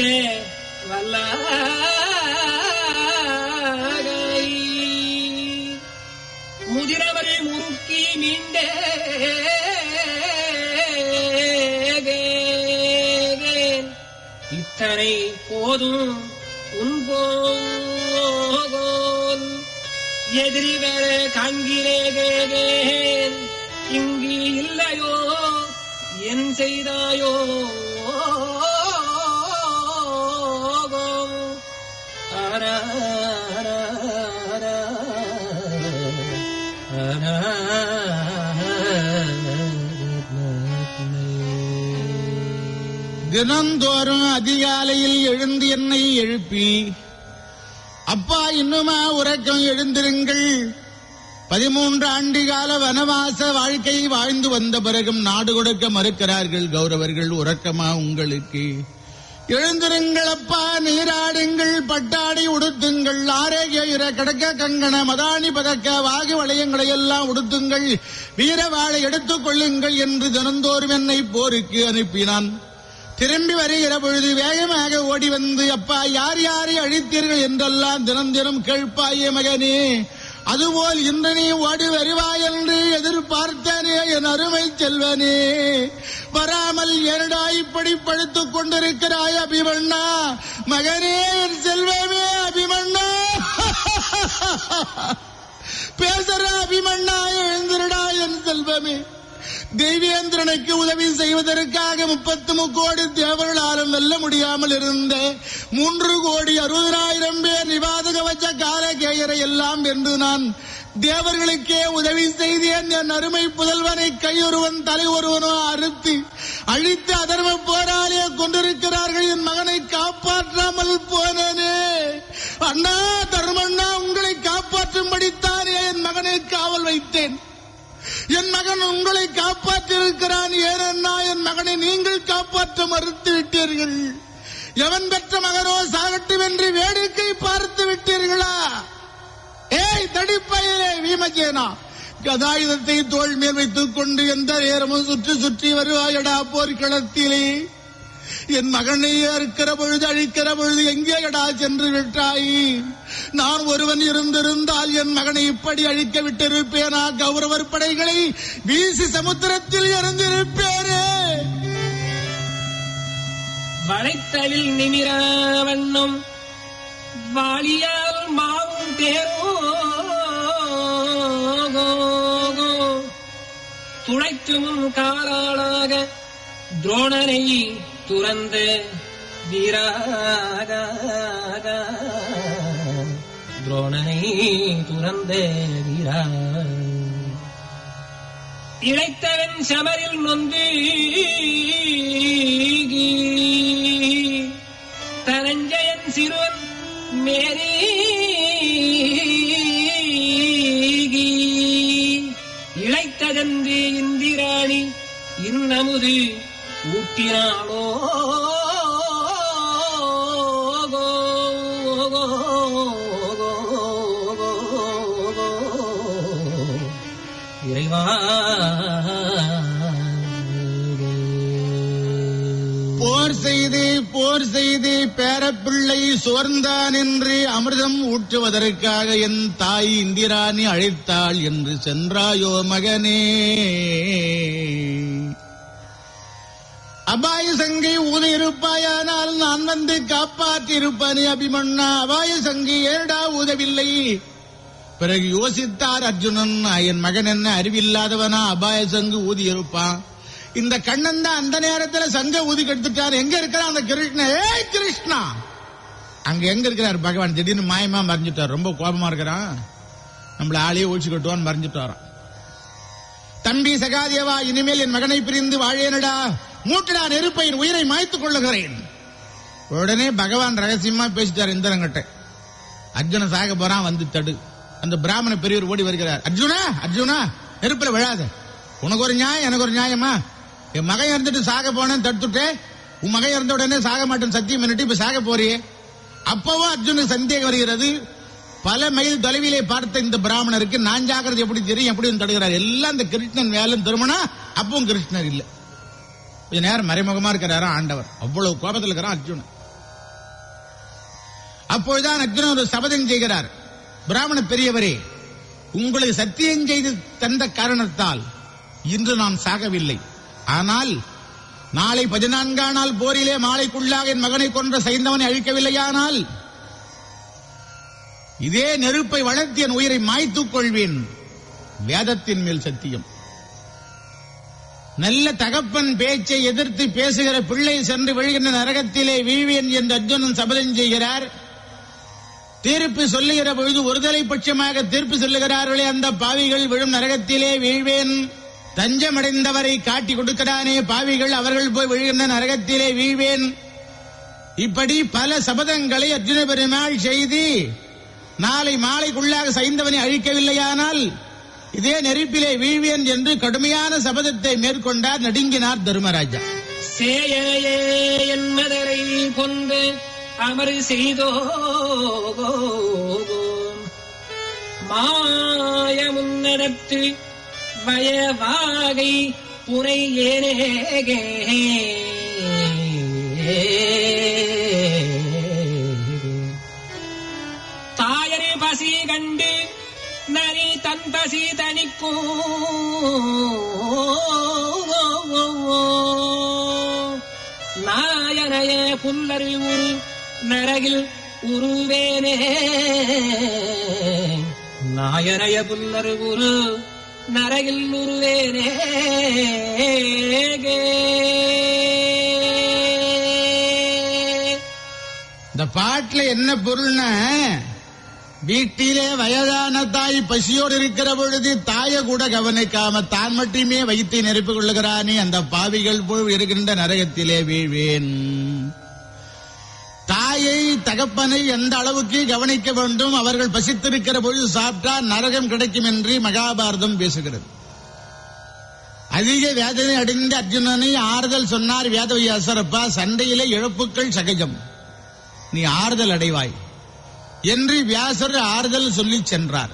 வல்லாய் முதிரவரை முறுக்கி மீண்டே இத்தனை போதும் உன்போகோன் எதிரி வேற காண்கிறேன் இங்கு இல்லையோ என் செய்தாயோ அரா, அரா, அரா, தினந்தோறும் அதிகாலையில் எழுந்து என்னை எழுப்பி அப்பா இன்னுமா உறக்கம் எழுந்திருங்கள் பதிமூன்று ஆண்டு கால வனவாச வாழ்க்கை வாழ்ந்து வந்த பிறகும் நாடு கொடுக்க மறுக்கிறார்கள் கௌரவர்கள் உறக்கமா உங்களுக்கு எழுந்திருங்கள் அப்பா நீராடுங்கள் பட்டாடை உடுத்துங்கள் ஆரோக்கிய இர கடக்க கங்கண மதானி பதக்க வாகு வளையங்களை எல்லாம் உடுத்துங்கள் வீர வாழை எடுத்துக் கொள்ளுங்கள் என்று தினந்தோறும் என்னை போருக்கு அனுப்பினான் திரும்பி வருகிற பொழுது வேகமாக ஓடி வந்து அப்பா யார் யாரை அழித்தீர்கள் என்றெல்லாம் தினம் தினம் கேட்பாயே மகனே அதுபோல் இன்று நீ ஓடி வருவாய் என்று எதிர்பார்த்தனே என் அருமை செல்வனே வராமல் ஏனடா இப்படி படுத்துக் கொண்டிருக்கிறாய் அபிமண்ணா மகனே என் செல்வமே அபிமண்ணா பேசுற அபிமண்ணா எழுந்திருடா என் செல்வமே தெய்வேந்திரனுக்கு உதவி செய்வதற்காக முப்பத்து முக்கோடி தேவர்களாலும் வெல்ல முடியாமல் இருந்த மூன்று கோடி அறுபதாயிரம் பேர் நிவாத கவச்ச காலகேயரை எல்லாம் என்று நான் தேவர்களுக்கே உதவி செய்தேன் என் அருமை புதல்வனை கையொருவன் தலை ஒருவனோ அறுத்து அழித்து அதர்ம போராளியே கொண்டிருக்கிறார்கள் என் மகனை காப்பாற்றாமல் போனேனே அண்ணா தர்மண்ணா உங்களை காப்பாற்றும்படித்தானே என் மகனை காவல் வைத்தேன் என் மகன் உங்களை காப்பாற்றிருக்கிறான் ஏனென்னா என் மகனை நீங்கள் காப்பாற்ற மறுத்து விட்டீர்கள் எவன் பெற்ற மகனோ சாகட்டும் என்று வேடிக்கை பார்த்து விட்டீர்களா ஏய் தடிப்பையிலே வீமஜேனா கதாயுதத்தை தோள் மேல் வைத்துக் கொண்டு எந்த நேரமும் சுற்றி சுற்றி வருவாயடா போர்க்களத்திலே என் மகனை அறுக்கிற பொழுது அழிக்கிற பொழுது எங்கேடா சென்று விட்டாய் நான் ஒருவன் இருந்திருந்தால் என் மகனை இப்படி அழிக்க விட்டிருப்பேனா கௌரவர் படைகளை வீசி சமுத்திரத்தில் இறந்திருப்பேனே வளைத்தவில் நிமிர வண்ணம் வாளியால் மாவும் தேரோ துளைத்து முன் காலாளாக துரோணனை துறந்த வீராக துரோணனை துறந்த வீரா இழைத்தவன் சமரில் நொந்து தனஞ்சயன் சிறுவன் மேரி இழைத்ததன்று இந்திராணி இன்னமுது ஊட்டினாளோ போர் செய்து போர் செய்து பேரப்பிள்ளை சோர்ந்தான் என்று அமிர்தம் ஊற்றுவதற்காக என் தாய் இந்திராணி அழைத்தாள் என்று சென்றாயோ மகனே அபாய சங்கை ஊத இருப்பாயானால் நான் வந்து காப்பாற்றி இருப்பானே அபிமன்னா அபாய சங்கை ஏடா ஊதவில்லை பிறகு யோசித்தார் அர்ஜுனன் என் மகன் என்ன அறிவில்லாதவனா அபாய சங்கு ஊதி இருப்பான் இந்த கண்ணன் தான் அந்த நேரத்துல சங்க ஊதி கெடுத்துட்டார் எங்க இருக்கிறான் அந்த கிருஷ்ணா ஏய் கிருஷ்ணா அங்க எங்க இருக்கிறார் பகவான் திடீர்னு மாயமா மறைஞ்சிட்டார் ரொம்ப கோபமா இருக்கிறான் நம்மள ஆளையே ஒழிச்சு கட்டுவான்னு மறைஞ்சிட்டாராம் தம்பி சகாதேவா இனிமேல் என் மகனை பிரிந்து வாழேனடா மூட்டடா நெருப்பை என் உயிரை மாய்த்துக் கொள்ளுகிறேன் உடனே பகவான் ரகசியமா பேசிட்டார் இந்திரங்கிட்ட அர்ஜுன சாக போறான் வந்து தடு அந்த பிராமண பெரியவர் ஓடி வருகிறார் அர்ஜுனா அர்ஜுனா நெருப்புல விழாத உனக்கு ஒரு நியாயம் எனக்கு ஒரு நியாயமா என் மகன் இருந்துட்டு சாக போனேன் தடுத்துட்டே உன் மகன் இருந்த உடனே சாக மாட்டேன் சத்தியம் பண்ணிட்டு இப்ப சாக போறியே அப்பவும் அர்ஜுனுக்கு சந்தேகம் வருகிறது பல மைல் தொலைவிலே பார்த்த இந்த பிராமணருக்கு நான் ஜாக்கிரதை எப்படி தெரியும் எப்படி வந்து தடுக்கிறார் எல்லாம் இந்த கிருஷ்ணன் வேலும் திருமணா அப்பவும் கிருஷ்ணர் இல்ல கொஞ்ச நேரம் மறைமுகமா இருக்கிறாரா ஆண்டவர் அவ்வளவு கோபத்தில் இருக்கிறான் அர்ஜுனன் அப்பொழுதுதான் அர்ஜுனன் ஒரு சபதம் செய்கிறார் பிராமண பெரியவரே உங்களுக்கு சத்தியம் செய்து தந்த காரணத்தால் இன்று நான் சாகவில்லை ஆனால் நாளை பதினான்காம் நாள் போரிலே மாலைக்குள்ளாக என் மகனை கொன்ற சைந்தவனை அழிக்கவில்லையானால் இதே நெருப்பை வளர்த்தி என் உயிரை மாய்த்துக் கொள்வேன் வேதத்தின் மேல் சத்தியம் நல்ல தகப்பன் பேச்சை எதிர்த்து பேசுகிற பிள்ளை சென்று விழுகின்ற நரகத்திலே வீழ்வேன் என்று அர்ஜுனன் சபதம் செய்கிறார் தீர்ப்பு சொல்லுகிற பொழுது ஒருதலை பட்சமாக தீர்ப்பு சொல்லுகிறார்களே அந்த பாவிகள் விழும் நரகத்திலே வீழ்வேன் தஞ்சமடைந்தவரை காட்டி கொடுக்கிறானே பாவிகள் அவர்கள் போய் விழுகின்ற நரகத்திலே வீழ்வேன் இப்படி பல சபதங்களை அர்ஜுன பெருமாள் செய்து நாளை மாலைக்குள்ளாக சைந்தவனை அழிக்கவில்லையானால் இதே நெருப்பிலே வீழ்வேன் என்று கடுமையான சபதத்தை மேற்கொண்டார் நடுங்கினார் தர்மராஜா சேயனையே என் மதரை கொண்டு அமர் செய்தோ மாய முன்னடத்து வயவாகை புனை ஏனேகே தாயரு பசி கண்டு நரி தன் பசி தணிக்கும் நாயனைய புல்லரு உரு நரகில் உருவேனே நாயனைய புல்லரு உரு நரகில் உருவேனே இந்த பாட்டுல என்ன பொருள்னா வீட்டிலே வயதான தாய் பசியோடு இருக்கிற பொழுது தாய கூட கவனிக்காம தான் மட்டுமே வைத்து நெருப்பிக் கொள்ளுகிறானே அந்த பாவிகள் போல் இருக்கின்ற நரகத்திலே வீழ்வேன் தாயை தகப்பனை எந்த அளவுக்கு கவனிக்க வேண்டும் அவர்கள் பசித்திருக்கிற பொழுது சாப்பிட்டா நரகம் கிடைக்கும் என்று மகாபாரதம் பேசுகிறது அதிக வேதனை அடைந்த அர்ஜுனனை ஆறுதல் சொன்னார் வேதவியாசரப்பா சண்டையிலே இழப்புக்கள் சகஜம் நீ ஆறுதல் அடைவாய் என்று வியாசர் ஆறுதல் சொல்லி சென்றார்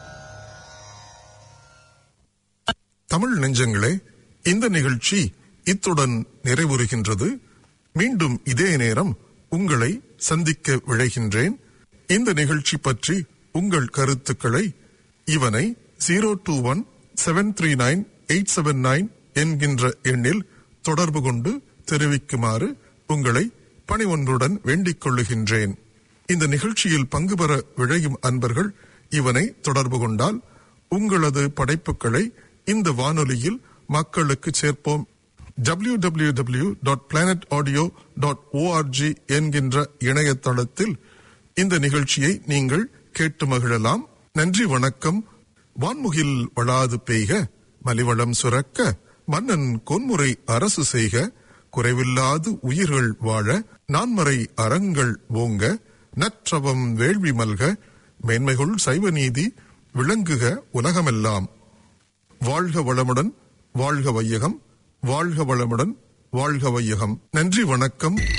தமிழ் நெஞ்சங்களே இந்த நிகழ்ச்சி இத்துடன் நிறைவுறுகின்றது மீண்டும் இதே நேரம் உங்களை சந்திக்க விழைகின்றேன் இந்த நிகழ்ச்சி பற்றி உங்கள் கருத்துக்களை இவனை zero two one seven three nine eight seven nine என்கின்ற எண்ணில் தொடர்பு கொண்டு தெரிவிக்குமாறு உங்களை பணிவொன்றுடன் வேண்டிக் கொள்ளுகின்றேன் இந்த நிகழ்ச்சியில் பங்கு பெற விழையும் அன்பர்கள் இவனை தொடர்பு கொண்டால் உங்களது படைப்புகளை இந்த வானொலியில் மக்களுக்கு சேர்ப்போம் W W W dot planet audio dot O R G என்கின்ற இணையதளத்தில் இந்த நிகழ்ச்சியை நீங்கள் கேட்டு மகிழலாம் நன்றி வணக்கம் வான்முகில் வளாது பெய்க மலிவளம் சுரக்க மன்னன் கொன்முறை அரசு செய்க குறைவில்லாது உயிர்கள் வாழ நான்மறை அறங்கள் ஓங்க நற்றவம் வேள்வி மல்க மேன்மைகுள் சைவ நீதி விளங்குக உலகமெல்லாம் வாழ்க வளமுடன் வாழ்க வையகம் வாழ்க வளமுடன் வாழ்க வையகம் நன்றி வணக்கம்